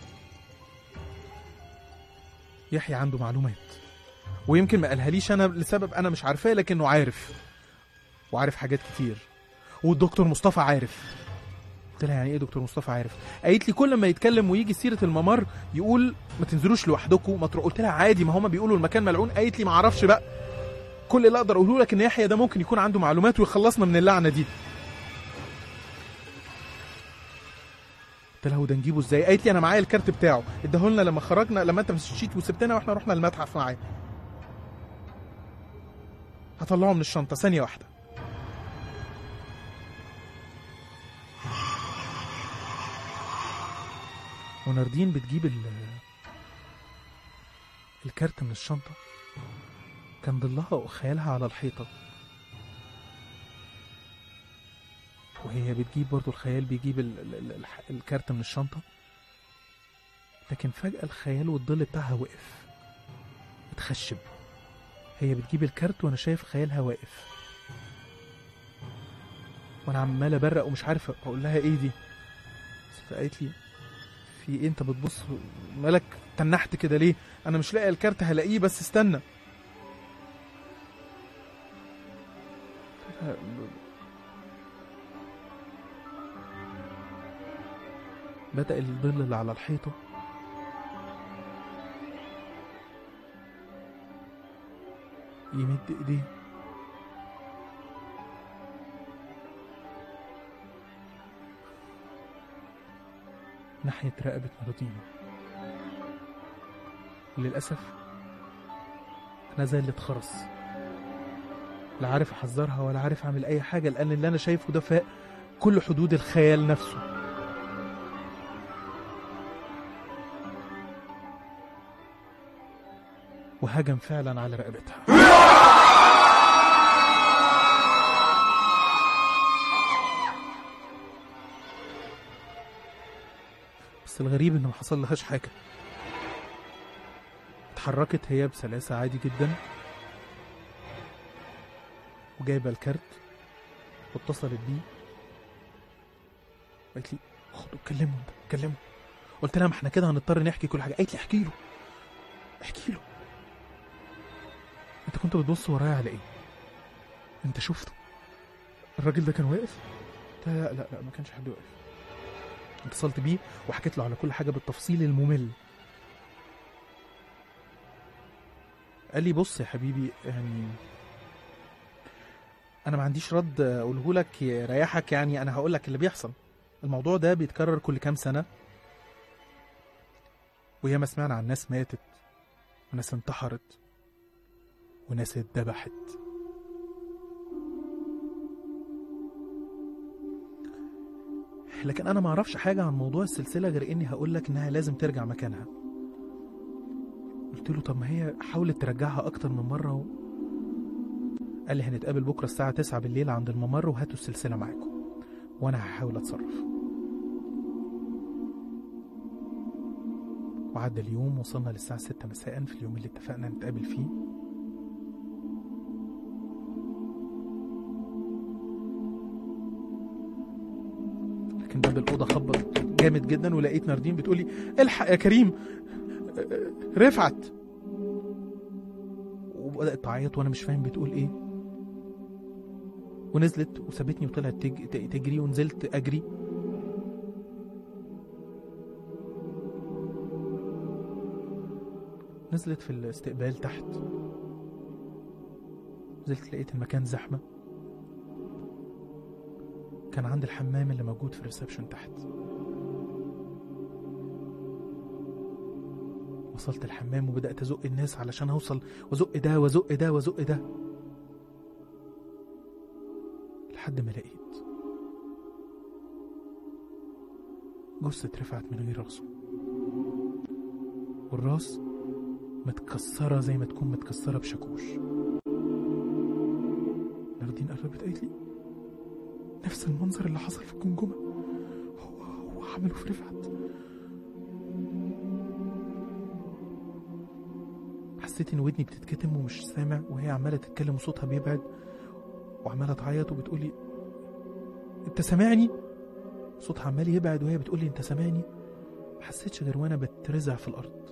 يحيى عنده معلومات ويمكن ما قالهاليش انا لسبب انا مش عارفاه لكنه عارف وعارف حاجات كتير والدكتور مصطفى عارف قلت لها يعني ايه دكتور مصطفى عارف قالت لي كل ما يتكلم ويجي سيره الممر يقول ما تنزلوش لوحدكم ما تروح قلت لها عادي ما هما بيقولوا المكان ملعون قالت لي ما اعرفش بقى كل اللي اقدر اقوله لك ان يحيى ده ممكن يكون عنده معلومات ويخلصنا من اللعنه دي قلت لها وده نجيبه ازاي قالت لي انا معايا الكارت بتاعه اداهولنا لما خرجنا لما انت مشيت وسبتنا واحنا رحنا المتحف معاه هطلعه من الشنطه ثانيه واحده وناردين بتجيب ال الكارت من الشنطة كان ضلها وخيالها على الحيطة وهي بتجيب برضو الخيال بيجيب ال ال ال الح- الكارت من الشنطة لكن فجأة الخيال والظل بتاعها وقف اتخشب هي بتجيب الكارت وانا شايف خيالها واقف وانا عمال ابرق ومش عارف اقول لها ايه دي بس قالت لي في ايه انت بتبص مالك تنحت كده ليه انا مش لاقي الكارت هلاقيه بس استنى بدأ الظل اللي على الحيطة يمد ايديه ناحية رقبة مراتينا للأسف أنا زي اللي اتخرس لا عارف أحذرها ولا عارف أعمل أي حاجة لأن اللي أنا شايفه ده فاق كل حدود الخيال نفسه وهجم فعلا على رقبتها بس الغريب ان ما حصل لهاش حاجه اتحركت هي بسلاسه عادي جدا وجايبه الكارت واتصلت بيه قالت لي خدوا كلمه انت كلمه قلت لها ما احنا كده هنضطر نحكي كل حاجه قالت لي احكي له احكي له انت كنت بتبص ورايا على ايه انت شفته الراجل ده كان واقف قلت لها لا لا لا ما كانش حد واقف اتصلت بيه وحكيت له على كل حاجه بالتفصيل الممل قال لي بص يا حبيبي يعني انا ما عنديش رد اقوله لك يريحك يعني انا هقول لك اللي بيحصل الموضوع ده بيتكرر كل كام سنه وياما سمعنا عن ناس ماتت وناس انتحرت وناس اتذبحت لكن انا ما اعرفش حاجه عن موضوع السلسله غير اني هقول لك انها لازم ترجع مكانها قلت له طب ما هي حاولت ترجعها اكتر من مره و... قال لي هنتقابل بكره الساعه 9 بالليل عند الممر وهاتوا السلسله معاكم وانا هحاول اتصرف وعدى اليوم وصلنا للساعة 6 مساء في اليوم اللي اتفقنا نتقابل فيه لكن باب الأوضة خبط جامد جدا ولقيت ناردين بتقولي الحق يا كريم رفعت وبدأت تعيط وأنا مش فاهم بتقول إيه ونزلت وسابتني وطلعت تج... تجري ونزلت أجري نزلت في الاستقبال تحت نزلت لقيت المكان زحمة كان عند الحمام اللي موجود في الريسبشن تحت وصلت الحمام وبدأت أزق الناس علشان أوصل وأزق ده وأزق ده وأزق ده لحد ما لقيت جثة رفعت من غير راسه والراس متكسرة زي ما تكون متكسرة بشاكوش ناردين قربت قالت لي نفس المنظر اللي حصل في الجمجمة هو هو عمله في رفعت حسيت ان ودني بتتكتم ومش سامع وهي عمالة تتكلم وصوتها بيبعد وعمالة تعيط وبتقولي انت سامعني صوتها عمال يبعد وهي بتقولي انت سامعني ما حسيتش غير وانا بترزع في الارض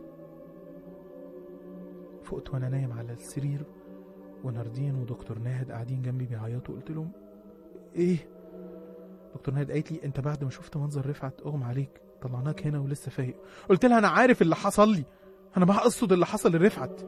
فقت وانا نايم على السرير وناردين ودكتور ناهد قاعدين جنبي بيعيطوا قلت لهم ايه دكتور ناهد قالت لي انت بعد ما شفت منظر رفعت اغمى عليك طلعناك هنا ولسه فايق قلت لها انا عارف اللي حصل لي انا بقى اقصد اللي حصل لرفعت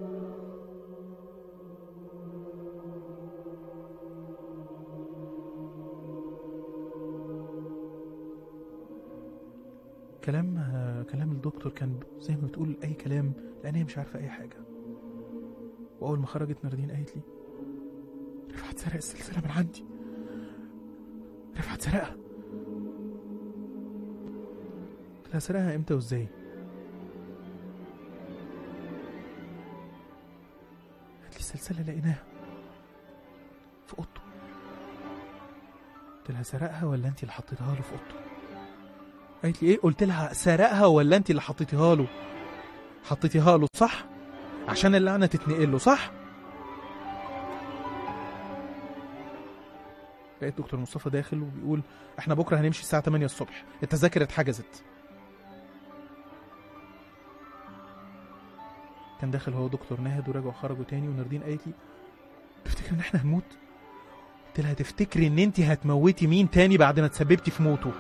كلام كلام الدكتور كان زي ما بتقول اي كلام لان هي مش عارفه اي حاجه واول ما خرجت ناردين قالت لي رفعت سرق السلسله من عندي رفعت سرقها قلت لها سرقها امتى وازاي قالت لي السلسله لقيناها في اوضته قلت لها سرقها ولا انت اللي حطيتها له في اوضته قالت لي ايه قلت لها سرقها ولا انت اللي حطيتيها له حطيتيها له صح عشان اللعنه تتنقل له صح لقيت دكتور مصطفى داخل وبيقول احنا بكره هنمشي الساعه 8 الصبح التذاكر اتحجزت كان داخل هو دكتور ناهد ورجعوا خرجوا تاني وناردين قالت لي تفتكر ان احنا هنموت قلت لها تفتكري ان انت هتموتي مين تاني بعد ما تسببتي في موته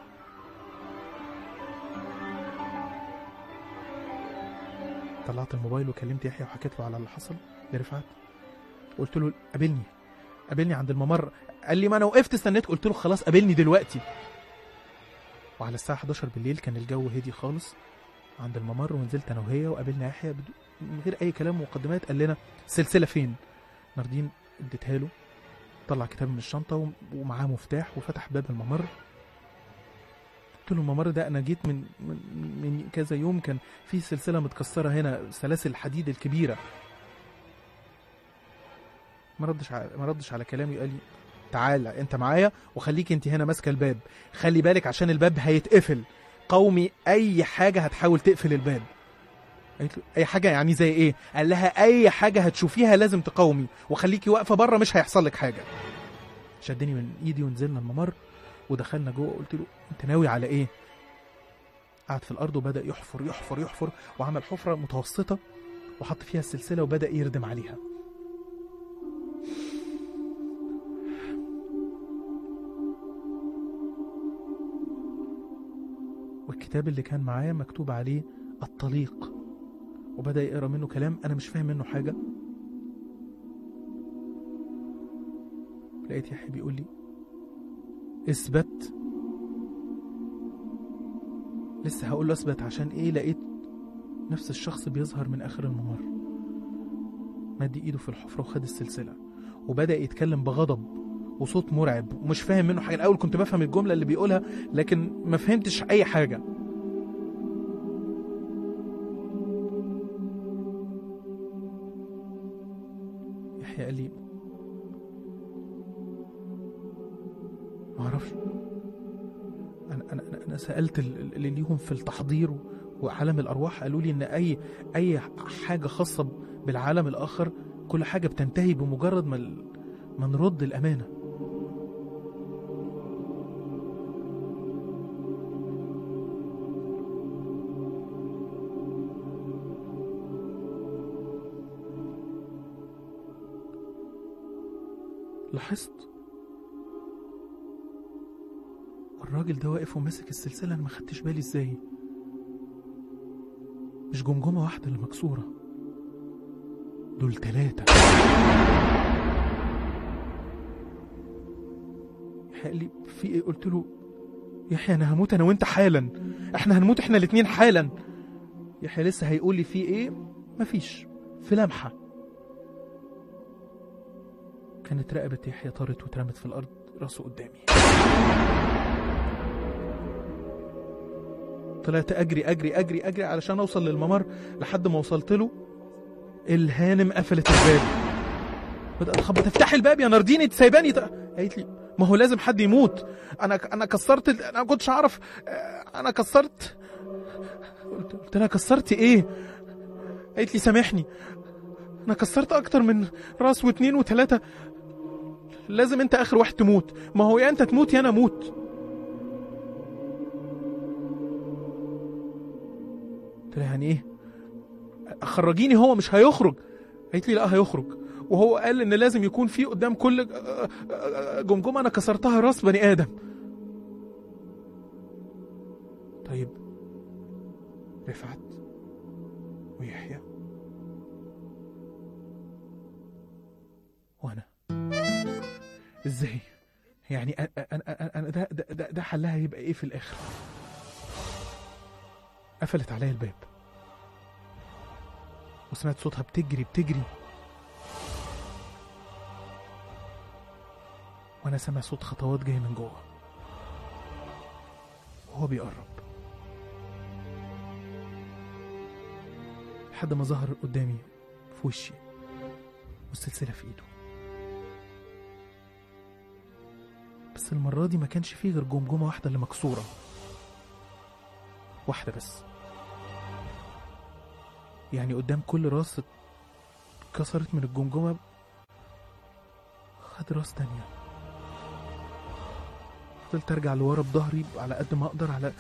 طلعت الموبايل وكلمت يحيى وحكيت له على اللي حصل لرفعت قلت له قابلني قابلني عند الممر قال لي ما انا وقفت استنيت قلت له خلاص قابلني دلوقتي وعلى الساعه 11 بالليل كان الجو هادي خالص عند الممر ونزلت انا وهي وقابلنا يحيى بدو- من غير اي كلام ومقدمات قال لنا السلسله فين ناردين اديتها له طلع كتاب من الشنطه وم- ومعاه مفتاح وفتح باب الممر قلت له الممر ده انا جيت من من, من كذا يوم كان في سلسله متكسره هنا سلاسل الحديد الكبيره ما ردش على ما ردش على كلامي قال لي تعالى انت معايا وخليك انت هنا ماسكه الباب خلي بالك عشان الباب هيتقفل قومي اي حاجه هتحاول تقفل الباب قالت له اي حاجه يعني زي ايه قال لها اي حاجه هتشوفيها لازم تقاومي وخليكي واقفه بره مش هيحصل لك حاجه شدني من ايدي ونزلنا الممر ودخلنا جوه قلت له انت ناوي على ايه قعد في الارض وبدا يحفر يحفر يحفر وعمل حفره متوسطه وحط فيها السلسله وبدا يردم عليها والكتاب اللي كان معايا مكتوب عليه الطليق وبدأ يقرأ منه كلام أنا مش فاهم منه حاجة لقيت يحيى بيقول لي اثبت لسه هقول له اثبت عشان ايه لقيت نفس الشخص بيظهر من اخر الممر مد ايده في الحفرة وخد السلسلة وبدأ يتكلم بغضب وصوت مرعب ومش فاهم منه حاجه الاول كنت بفهم الجمله اللي بيقولها لكن ما فهمتش اي حاجه يحيى قال لي ما اعرفش انا انا انا- انا سالت ال- اللي ليهم في التحضير و- وعالم الارواح قالوا لي ان اي اي حاجه خاصه بالعالم الاخر كل حاجه بتنتهي بمجرد ما ال- ما نرد الامانه لاحظت الراجل ده واقف وماسك السلسلة أنا ما خدتش بالي إزاي مش جمجمة واحدة اللي مكسورة دول تلاتة يحيى قال لي في إيه قلت له يحيى أنا هموت أنا وأنت حالا إحنا هنموت إحنا الاتنين حالا يحيى لسه هيقول لي في إيه مفيش في لمحة كانت رقبة يحيى طارت واترمت في الأرض راسه قدامي طلعت أجري أجري أجري أجري علشان أوصل للممر لحد ما وصلت له الهانم قفلت الباب بدأت أخبط افتحي الباب يا نارديني انت سايباني ت- قالت لي ما هو لازم حد يموت أنا أنا كسرت ال- أنا ما كنتش أعرف آه، أنا كسرت قلت قلت لها كسرتي إيه؟ قالت لي سامحني أنا كسرت أكتر من راس واتنين وتلاتة لازم انت اخر واحد تموت ما هو يا انت تموت يا انا اموت قلت لها يعني ايه خرجيني هو مش هيخرج قالت لي لا هيخرج وهو قال ان لازم يكون في قدام كل جمجمه انا كسرتها راس بني ادم طيب رفعت ويحيى وانا ازاي يعني أ- أ- انا انا ده ده, ده, ده حلها يبقى ايه في الاخر قفلت عليا الباب وسمعت صوتها بتجري بتجري وانا سامع صوت خطوات جايه من جوه وهو بيقرب لحد ما ظهر قدامي في وشي والسلسله في ايده بس المرة دي ما كانش فيه غير جمجمة واحدة اللي مكسورة واحدة بس يعني قدام كل راس اتكسرت من الجمجمة خد راس تانية فضلت ارجع لورا بظهري على قد ما اقدر على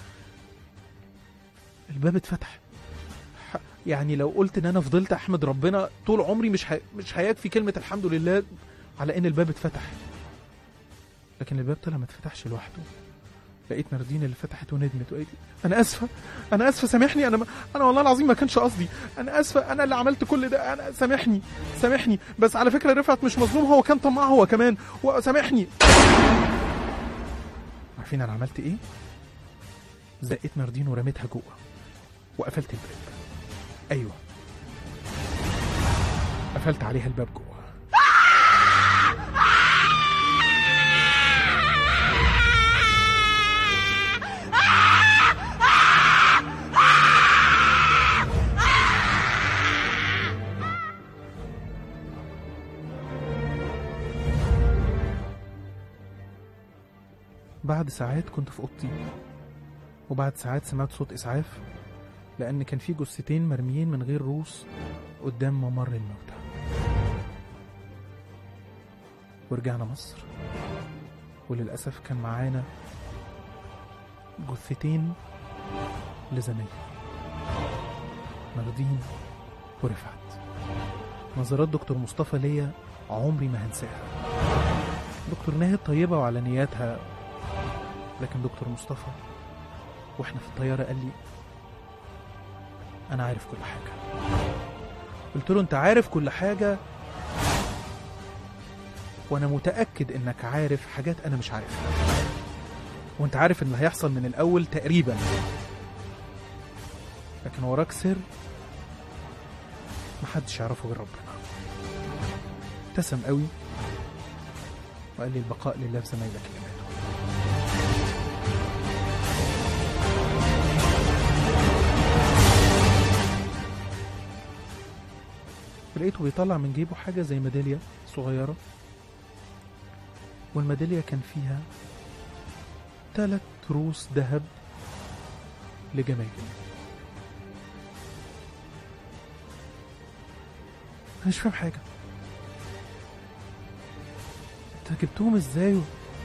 الباب اتفتح ح- يعني لو قلت ان انا فضلت احمد ربنا طول عمري مش ه... مش هيكفي كلمة الحمد لله على ان الباب اتفتح لكن الباب طلع ما اتفتحش لوحده لقيت ناردين اللي فتحت وندمت وقالت لي انا اسفه انا اسفه سامحني انا ما انا والله العظيم ما كانش قصدي انا اسفه انا اللي عملت كل ده انا سامحني سامحني بس على فكره رفعت مش مظلوم هو كان طماع هو كمان وسامحني عارفين انا عملت ايه زقيت ناردين ورميتها جوه وقفلت الباب ايوه قفلت عليها الباب جوه بعد ساعات كنت في اوضتي وبعد ساعات سمعت صوت اسعاف لان كان في جثتين مرميين من غير روس قدام ممر الموتى ورجعنا مصر وللاسف كان معانا جثتين لزمايلي ناردين ورفعت نظرات دكتور مصطفى ليا عمري ما هنساها دكتور ناهد طيبة وعلى نياتها لكن دكتور مصطفى واحنا في الطيارة قال لي أنا عارف كل حاجة قلت له أنت عارف كل حاجة وأنا متأكد إنك عارف حاجات أنا مش عارفها وأنت عارف إن اللي هيحصل من الأول تقريبا لكن وراك سر محدش يعرفه غير ربنا ابتسم قوي وقال لي البقاء لله في زمايلك اللي ماتوا لقيته بيطلع من جيبه حاجة زي ميدالية صغيرة والميدالية كان فيها تلات روس ذهب لجماجم أنا مش فاهم حاجة انت جبتهم ازاي و...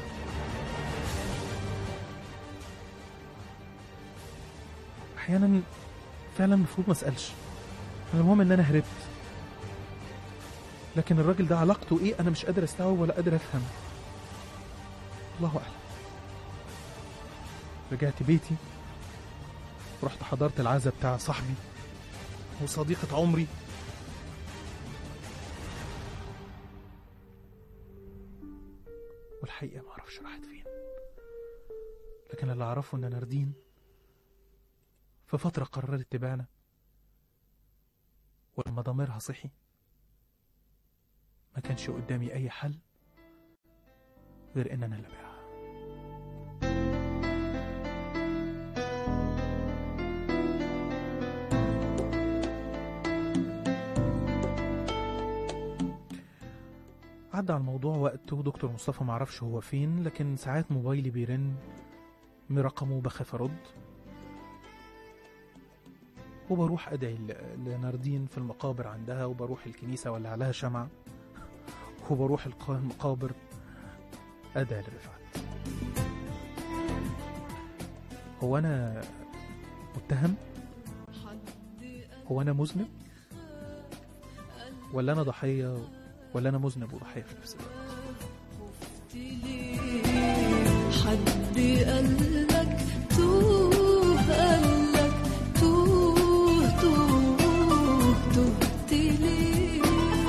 احيانا فعلا المفروض ما اسالش المهم ان انا هربت لكن الراجل ده علاقته ايه انا مش قادر استوعب ولا قادر افهم الله اعلم رجعت بيتي رحت حضرت العزا بتاع صاحبي وصديقة عمري والحقيقة ما اعرفش راحت فين لكن اللي اعرفه ان ناردين في فترة قررت تبانا ولما ضميرها صحي ما كانش قدامي اي حل غير ان انا اللي ابيعها عدى على الموضوع وقت ودكتور مصطفى معرفش هو فين لكن ساعات موبايلي بيرن من رقمه بخاف ارد وبروح ادعي ل- لناردين في المقابر عندها وبروح الكنيسه ولع لها شمعة وبروح الق- المقابر ادعي لرفعت هو انا متهم هو انا مذنب ولا انا ضحيه ولا انا مذنب وضحيه في نفس الوقت حد قالك توه قالك توه توه تهت ليه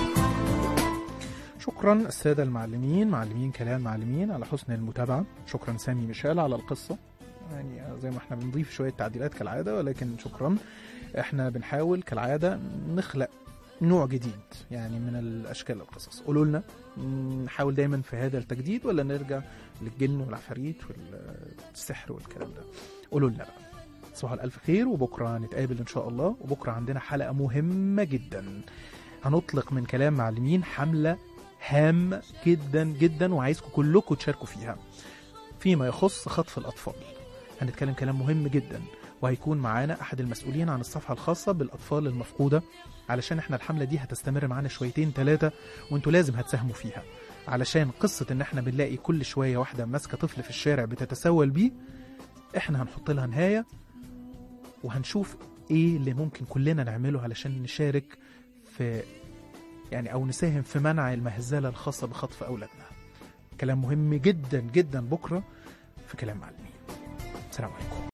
شكرا السادة المعلمين معلمين كلام معلمين على حسن المتابعة شكرا سامي ميشيل على القصة يعني زي ما احنا بنضيف شوية تعديلات كالعادة ولكن شكرا احنا بنحاول كالعادة نخلق نوع جديد يعني من الأشكال القصص قولوا لنا م، نحاول دايما في هذا التجديد ولا نرجع للجن والعفاريت والسحر والكلام ده قولوا لنا بقى تصبحوا على ألف خير وبكرة نتقابل إن شاء الله وبكرة عندنا حلقة مهمة جدا هنطلق من كلام معلمين حملة هامة جدا جدا وعايزكم كلكم تشاركوا فيها فيما يخص خطف الأطفال هنتكلم كلام مهم جدا وهيكون معانا أحد المسؤولين عن الصفحة الخاصة بالأطفال المفقودة علشان احنا الحملة دي هتستمر معانا شويتين ثلاثة وانتوا لازم هتساهموا فيها علشان قصة ان احنا بنلاقي كل شوية واحدة ماسكة طفل في الشارع بتتسول بيه احنا هنحط لها نهاية وهنشوف ايه اللي ممكن كلنا نعمله علشان نشارك في يعني او نساهم في منع المهزله الخاصه بخطف اولادنا كلام مهم جدا جدا بكره في كلام معلمين سلام عليكم